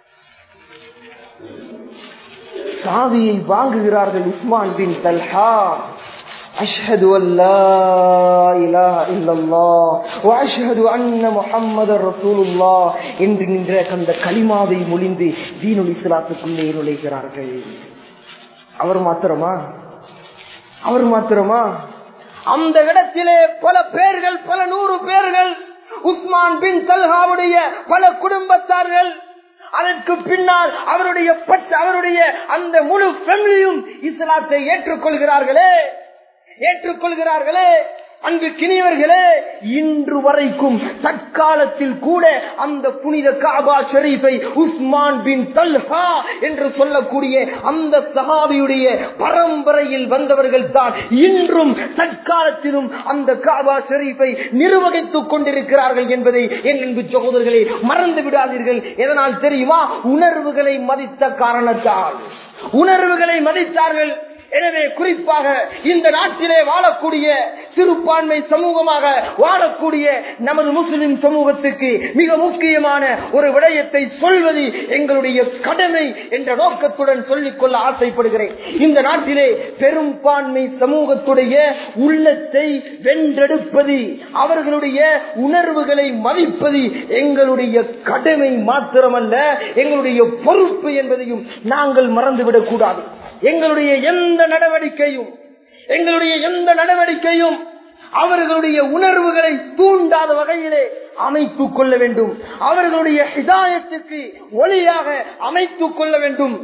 சாவியை வாங்குகிறார்கள் உஸ்மான் பின் தல்ஹா أشهد أن لا إله إلا الله وأشهد أن محمد رسول الله என்று நின்ற அந்த கலிமாவை மொழிந்து தீனுல் இஸ்லாத்துக்குள்ளே நுழைகிறார்கள் அவர் மாத்திரமா அவர் மாத்திரமா அந்த இடத்திலே பல பேர்கள் பல நூறு பேர்கள் உஸ்மான் பின் தல்ஹாவுடைய பல குடும்பத்தார்கள் அதற்கு பின்னால் அவருடைய பற்ற அவருடைய அந்த முழு ஃபேமிலியும் இஸ்லாத்தை ஏற்றுக்கொள்கிறார்களே ஏற்றுக்கொள்கிறார்களே அங்கு கிணியவர்களே இன்று வரைக்கும் தற்காலத்தில் கூட அந்த புனித காபா ஷெரீஃபை உஸ்மான் பின் தல்ஹா என்று சொல்லக்கூடிய அந்த சஹாபியுடைய பரம்பரையில் வந்தவர்கள் தான் இன்றும் தற்காலத்திலும் அந்த காபா ஷெரீஃபை நிர்வகித்துக் கொண்டிருக்கிறார்கள் என்பதை என் அன்பு சகோதரர்களே மறந்து விடாதீர்கள் எதனால் தெரியுமா உணர்வுகளை மதித்த காரணத்தால் உணர்வுகளை மதித்தார்கள் எனவே குறிப்பாக இந்த நாட்டிலே வாழக்கூடிய சிறுபான்மை சமூகமாக வாழக்கூடிய நமது முஸ்லிம் சமூகத்துக்கு மிக முக்கியமான ஒரு விடயத்தை சொல்வது எங்களுடைய கடமை என்ற நோக்கத்துடன் சொல்லிக் கொள்ள ஆசைப்படுகிறேன் இந்த நாட்டிலே பெரும்பான்மை சமூகத்துடைய உள்ளத்தை வென்றெடுப்பது அவர்களுடைய உணர்வுகளை மதிப்பது எங்களுடைய கடமை மாத்திரமல்ல எங்களுடைய பொறுப்பு என்பதையும் நாங்கள் மறந்துவிடக் கூடாது எங்களுடைய எந்த நடவடிக்கையும் எங்களுடைய எந்த நடவடிக்கையும் அவர்களுடைய உணர்வுகளை தூண்டாத வகையிலே அமைத்துக் கொள்ள வேண்டும் அவர்களுடைய ஹிதாயத்துக்கு ஒளியாக அமைத்துக் கொள்ள வேண்டும்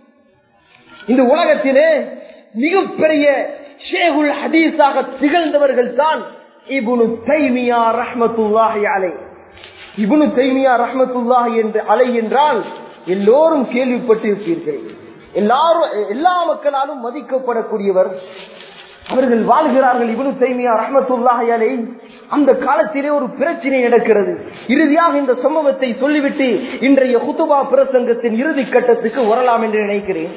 இந்த உலகத்திலே மிகப்பெரிய ஷேகுல் ஹதீஸாக திகழ்ந்தவர்கள் தான் இபுனு தைமியா ரஹ்மத்துல்லாஹி அலை இபுனு தைமியா ரஹ்மத்துல்லாஹி என்று அலை என்றால் எல்லோரும் கேள்விப்பட்டிருப்பீர்கள் எல்லாரும் எல்லா மக்களாலும் மதிக்கப்படக்கூடியவர் அவர்கள் வாழ்கிறார்கள் இவனு தைமியா ரஹமத்துல்லாஹலை அந்த காலத்திலே ஒரு பிரச்சனை நடக்கிறது இறுதியாக இந்த சம்பவத்தை சொல்லிவிட்டு இன்றைய குத்துபா பிரசங்கத்தின் இறுதி கட்டத்துக்கு வரலாம் என்று நினைக்கிறேன்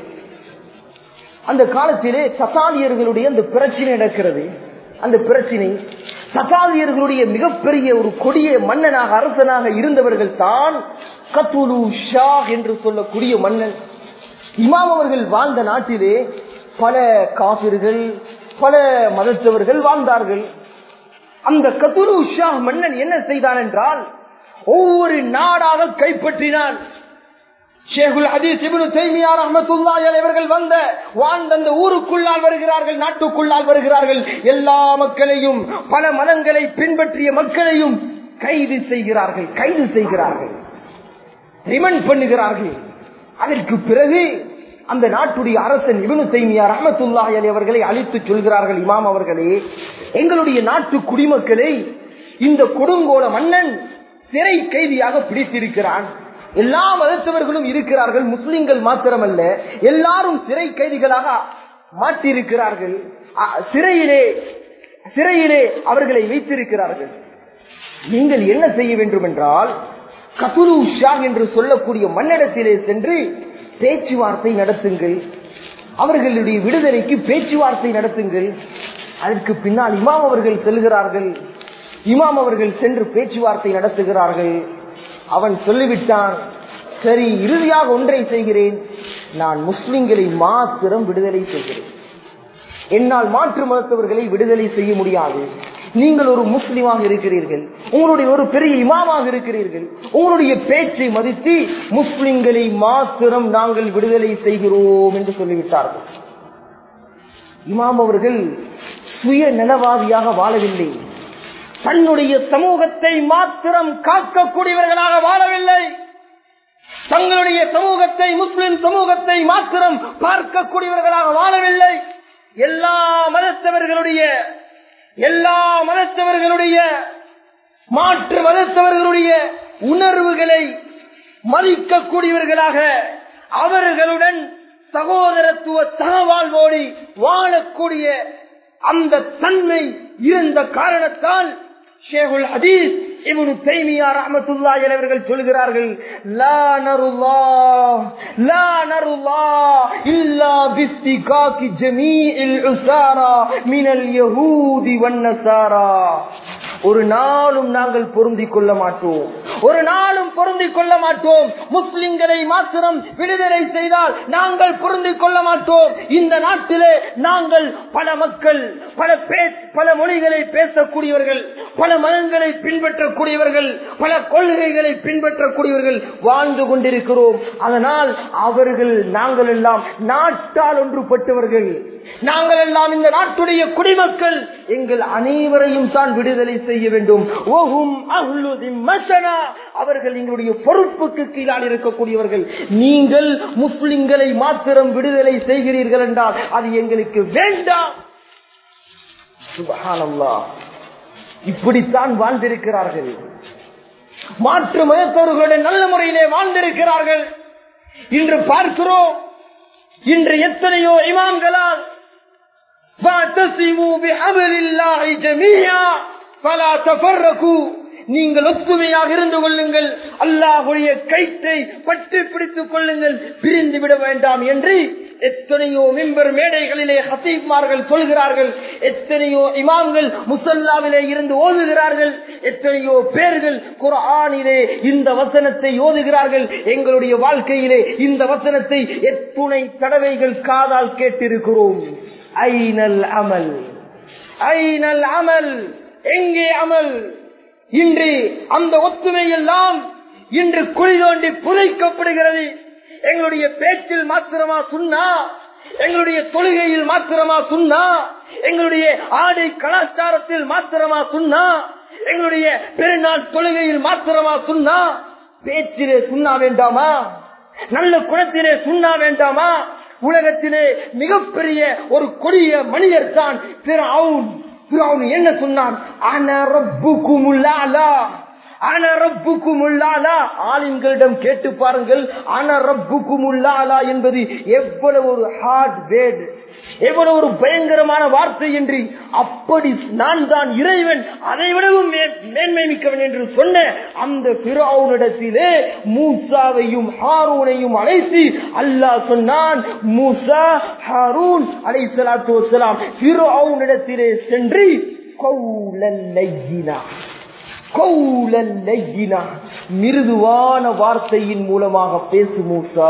அந்த காலத்திலே சசாலியர்களுடைய அந்த பிரச்சனை நடக்கிறது அந்த பிரச்சனை சசாலியர்களுடைய மிகப்பெரிய ஒரு கொடிய மன்னனாக அரசனாக இருந்தவர்கள் தான் கத்துலு ஷா என்று சொல்லக்கூடிய மன்னன் இமாம் அவர்கள் வாழ்ந்த நாட்டிலே பல காபிர்கள் பல மதத்தவர்கள் வாழ்ந்தார்கள் அந்த கத்துரு ஷா மன்னன் என்ன செய்தான் என்றால் ஒவ்வொரு நாடாக கைப்பற்றினான் ஷேகுல் ஹதீஸ் இப்னு தைமியார் ரஹ்மத்துல்லாஹி அவர்கள் வந்த வாழ்ந்த அந்த ஊருக்குள்ளால் வருகிறார்கள் நாட்டுக்குள்ளால் வருகிறார்கள் எல்லா மக்களையும் பல மதங்களை பின்பற்றிய மக்களையும் கைது செய்கிறார்கள் கைது செய்கிறார்கள் ரிமண்ட் பண்ணுகிறார்கள் அதற்கு பிறகு அந்த நாட்டுடைய அரசன் இவனு தைமியா ரஹமத்துல்லாஹி அலி அவர்களை அழைத்து சொல்கிறார்கள் இமாம் அவர்களே எங்களுடைய நாட்டு குடிமக்களை இந்த கொடுங்கோல மன்னன் சிறை கைதியாக பிடித்திருக்கிறான் எல்லா மதத்தவர்களும் இருக்கிறார்கள் முஸ்லிம்கள் மாத்திரமல்ல எல்லாரும் சிறை கைதிகளாக மாற்றியிருக்கிறார்கள் அ- சிறையிலே சிறையிலே அவர்களை வைத்திருக்கிறார்கள் நீங்கள் என்ன செய்ய வேண்டும் என்றால் கதுரு ஷா என்று சொல்லக்கூடிய மன்னிடத்திலே சென்று பேச்சுவார்த்தை நடத்துங்கள் அவர்களுடைய விடுதலைக்கு பேச்சுவார்த்தை நடத்துங்கள் அதற்கு பின்னால் இமாம் அவர்கள் செல்கிறார்கள் இமாம் அவர்கள் சென்று பேச்சுவார்த்தை நடத்துகிறார்கள் அவன் சொல்லிவிட்டான் சரி இறுதியாக ஒன்றை செய்கிறேன் நான் முஸ்லிம்களை மாத்திரம் விடுதலை செய்கிறேன் என்னால் மாற்று மதத்தவர்களை விடுதலை செய்ய முடியாது நீங்கள் ஒரு முஸ்லிமாக இருக்கிறீர்கள் உங்களுடைய ஒரு பெரிய இமாமாக இருக்கிறீர்கள் உங்களுடைய பேச்சை மதித்து முஸ்லிம்களை மாத்திரம் நாங்கள் விடுதலை செய்கிறோம் என்று சொல்லிவிட்டார்கள் இமாம் அவர்கள் சுய நலவாதியாக வாழவில்லை தன்னுடைய சமூகத்தை மாத்திரம் காக்கக்கூடியவர்களாக வாழவில்லை தங்களுடைய சமூகத்தை முஸ்லிம் சமூகத்தை மாத்திரம் பார்க்கக்கூடியவர்களாக வாழவில்லை எல்லா மதத்தவர்களுடைய எல்லா மதத்தவர்களுடைய மாற்று மதத்தவர்களுடைய உணர்வுகளை மதிக்கக்கூடியவர்களாக அவர்களுடன் சகோதரத்துவ சகவாழ்வோடு வாழக்கூடிய அந்த தன்மை இருந்த காரணத்தால் ஷேகுல் ஹதீஸ் இவனு தைமியா ரஹமத்துல்லாஹி அலைஹி அவர்கள் சொல்கிறார்கள் லா நருல்லாஹ் லா நருல்லாஹ் இல்லா பிஸ்திகாகி ஜமீஇல் உஸாரா மினல் யஹூதி வன் நஸாரா ஒரு நாளும் நாங்கள் பொருந்திக் கொள்ள மாட்டோம் ஒரு நாளும் பொருந்திக் கொள்ள மாட்டோம் முஸ்லிம்களை மாத்திரம் விடுதலை செய்தால் நாங்கள் பொருந்திக் கொள்ள மாட்டோம் இந்த நாட்டிலே நாங்கள் பல மக்கள் பல பே- பல மொழிகளை பேசக்கூடியவர்கள் பல மதங்களை பின்பற்றக்கூடியவர்கள் பல கொள்கைகளை பின்பற்றக்கூடியவர்கள் வாழ்ந்து கொண்டிருக்கிறோம் அதனால் அவர்கள் நாங்கள் எல்லாம் நாட்டால் ஒன்றுபட்டவர்கள் நாங்கள் எல்லாம் இந்த நாட்டுடைய குடிமக்கள் எங்கள் அனைவரையும் தான் விடுதலை செய்ய வேண்டும் ஓஹும் அஹ்லு திம்மசனா. அவர்கள் எங்களுடைய பொறுப்புக்கு கீழால் இருக்கக்கூடியவர்கள் நீங்கள் முஸ்லிம்களை மாத்திரம் விடுதலை செய்கிறீர்கள் என்றால் அது எங்களுக்கு வேண்டாம் சுபஹானல்லாஹ் இப்படித்தான் வாழ்ந்திருக்கிறார்கள் மாற்று மதத்தவர்களுடன் நல்ல முறையிலே வாழ்ந்திருக்கிறார்கள் இன்று பார்க்கிறோம் இன்று எத்தனையோ இமாம்களால் "வஅத்தஸிமு பிஹப்லில்லாஹி ஜமீஆ ஃபலா தஃபர்ரகு." நீங்கள் ஒத்துமையாக இருந்து கொள்ளுங்கள் அல்லாஹுடைய கைத்தை பற்றி பிடித்துக் கொள்ளுங்கள் பிரிந்து விட வேண்டாம் என்று எத்தனையோ மிம்பர் மேடைகளிலே ஹசீப்மார்கள் சொல்கிறார்கள் எத்தனையோ இமாம்கள் முசல்லாவிலே இருந்து ஓதுகிறார்கள் எத்தனையோ பேர்கள் குர்ஆனிலே இந்த வசனத்தை ஓதுகிறார்கள் எங்களுடைய வாழ்க்கையிலே இந்த வசனத்தை எத்துணை தடவைகள் காதால் கேட்டிருக்கிறோம் ஐனல் அமல் ஐனல் அமல் எங்கே அமல் இன்று அந்த ஒத்துமை எல்லாம் இன்று குழி தோண்டி புதைக்கப்படுகிறது எங்களுடைய பேச்சில் மாத்திரமா சுண்ணா எங்களுடைய தொழுகையில் மாத்திரமா சுண்ணா எங்களுடைய ஆடை கலாச்சாரத்தில் மாத்திரமா சுண்ணா எங்களுடைய பெருநாள் தொழுகையில் மாத்திரமா சுண்ணா பேச்சிலே சுண்ணா வேண்டாமா நல்ல குணத்திலே சுண்ணா வேண்டாமா உலகத்திலே மிகப்பெரிய ஒரு கொடிய மனிதர் தான் திரு பிறவுன் என்ன சொன்னான் அன ரப்புக்குமுல்லாலா அன ரப்புக்குமுல்லாலா ஆளுங்களிடம் கேட்டு பாருங்கள் அன ரப்புக்குமுல்லாலா என்பது எவ்வளவு ஒரு ஹார்ட் வேர்டு எவ்வளவு ஒரு பயங்கரமான வார்த்தை என்று அப்படி நான் தான் இறைவன் அதை விடவும் மே- மேன்மை மிக்கவன் என்று சொன்ன அந்த பிறவுனிடத்திலே மூசாவையும் ஹாரூனையும் அழைத்து அல்லாஹ் சொன்னான் மூசா ஹாரூன் அலை சலாத்து வசலாம் பிறவுனிடத்திலே சென்று கௌலன் லையினா கௌலன் லையினா மிருதுவான வார்த்தையின் மூலமாக பேசு மூசா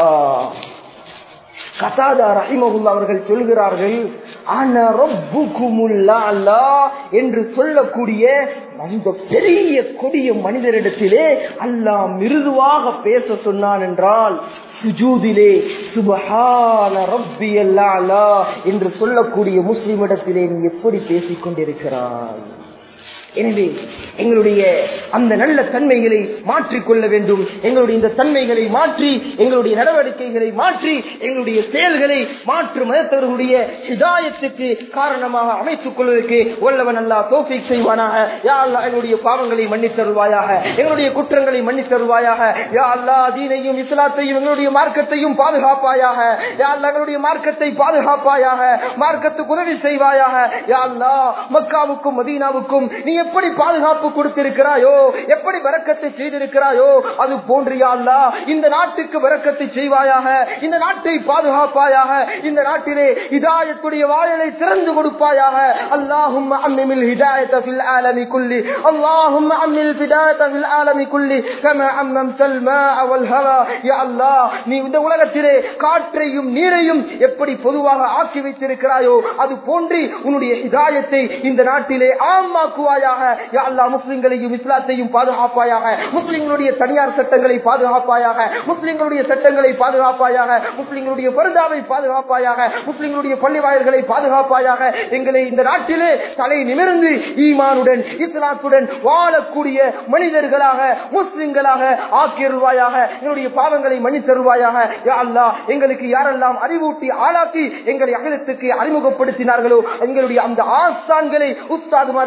கதாதா ரஹிமகுல்லா அவர்கள் சொல்கிறார்கள் "அன ரப்புக்குமுல்லா அல்லாஹ்" என்று சொல்லக்கூடிய அந்த பெரிய கொடிய மனிதரிடத்திலே அல்லாஹ் மிருதுவாக பேச சொன்னான் என்றால் சுஜூதிலே சுபஹான ரப்பி அல்லா என்று சொல்லக்கூடிய முஸ்லிமிடத்திலே நீ எப்படி பேசிக் கொண்டிருக்கிறாய் எனவே எங்களுடைய அந்த நல்ல தன்மைகளை மாற்றிக்கொள்ள வேண்டும் எங்களுடைய இந்த தன்மைகளை மாற்றி எங்களுடைய நடவடிக்கைகளை மாற்றி எங்களுடைய செயல்களை மாற்று மதத்தவர்களுடைய ஹிதாயத்துக்கு காரணமாக அமைத்துக் கொள்வதற்கு வல்லவன் அல்லா தோஃபிக் செய்வானாக யா அல்லா எங்களுடைய பாவங்களை மன்னித்தருவாயாக எங்களுடைய குற்றங்களை மன்னித்தருவாயாக யா அல்லா தீனையும் இஸ்லாத்தையும் எங்களுடைய மார்க்கத்தையும் பாதுகாப்பாயாக யா அல்லா எங்களுடைய மார்க்கத்தை பாதுகாப்பாயாக மார்க்கத்துக்கு உதவி செய்வாயாக யா அல்லா மக்காவுக்கும் மதீனாவுக்கும் நீ எப்படி பாதுகாப்பு கொடுத்திருக்கிறாயோ எப்படி வரக்கத்தை செய்திருக்கிறாயோ அது போன்று யா அல்லா இந்த நாட்டுக்கு வரக்கத்தை செய்வாயாக இந்த நாட்டை பாதுகாப்பாயாக இந்த நாட்டிலே இதாயத்துடைய வாழலை திறந்து கொடுப்பாயாக அல்லாஹும் அம்மில் ஹிதாயத்த ஃபில் ஆலமி குல்லி اللهم عم الفداية في العالم كله كما عممت الماء والهواء يا الله நீ இந்த உலகத்திலே காற்றையும் நீரையும் எப்படி பொதுவாக ஆக்கி வைத்திருக்கிறாயோ அது போன்று உன்னுடைய ஹிதாயத்தை இந்த நாட்டிலே ஆமாக்குவாயாக யா அல்லாஹ் முஸ்லிம்களையும் இஸ்லாத்தையும் பாதுகாப்பாயாக முஸ்லிம்களுடைய தனியார் சட்டங்களை பாதுகாப்பாயாக முஸ்லிம்களுடைய சட்டங்களை பாதுகாப்பாயாக முஸ்லிம்களுடைய பருதாவை பாதுகாப்பாயாக முஸ்லிம்களுடைய பள்ளி வாயில்களை பாதுகாப்பாயாக எங்களை இந்த நாட்டிலே தலை நிமிர்ந்து ஈமானுடன் இஸ்லாத்துடன் வாழக்கூடிய மனிதர்களாக முஸ்லிம்களாக ஆக்கியருவாயாக எங்களுடைய பாவங்களை மன்னித்தருவாயாக யா அல்லாஹ் எங்களுக்கு யாரெல்லாம் அறிவூட்டி ஆளாக்கி எங்களை அகிலத்துக்கு அறிமுகப்படுத்தினார்களோ எங்களுடைய அந்த ஆஸ்தான்களை உஸ்தாதுமார்களை கபூல்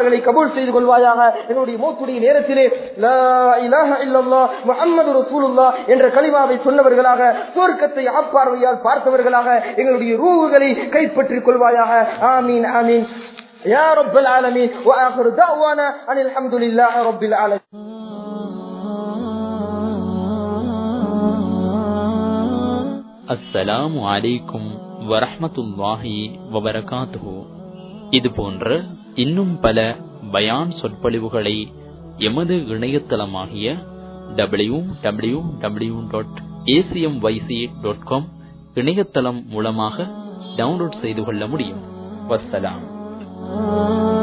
கபூல் செய்து கொள்வாயாக எங்களுடைய மூத்துடைய நேரத்திலே லா இலாஹ இல்லல்லாஹ் முஹம்மது ரசூலுல்லாஹ் என்ற கலிமாவை சொன்னவர்களாக சுவர்க்கத்தை ஆப்பார்வையால் பார்த்தவர்களாக எங்களுடைய ரூவுகளை கைப்பற்றிக் கொள்வாயாக ஆமீன் ஆமீன் يا رب العالمين وآخر دعوانا أن الحمد لله رب العالمين அஸ்ஸலாமு அலைக்கும் வரஹ்மத்துல்லாஹி வபரகாத்துஹு இது போன்ற இன்னும் பல பயான் சொற்பொழிவுகளை எமது இணையதளமாகிய W W W dot A C M Y C dot com இணையதளம் மூலமாக டவுன்லோட் செய்து கொள்ள முடியும் வஸ்ஸலாம்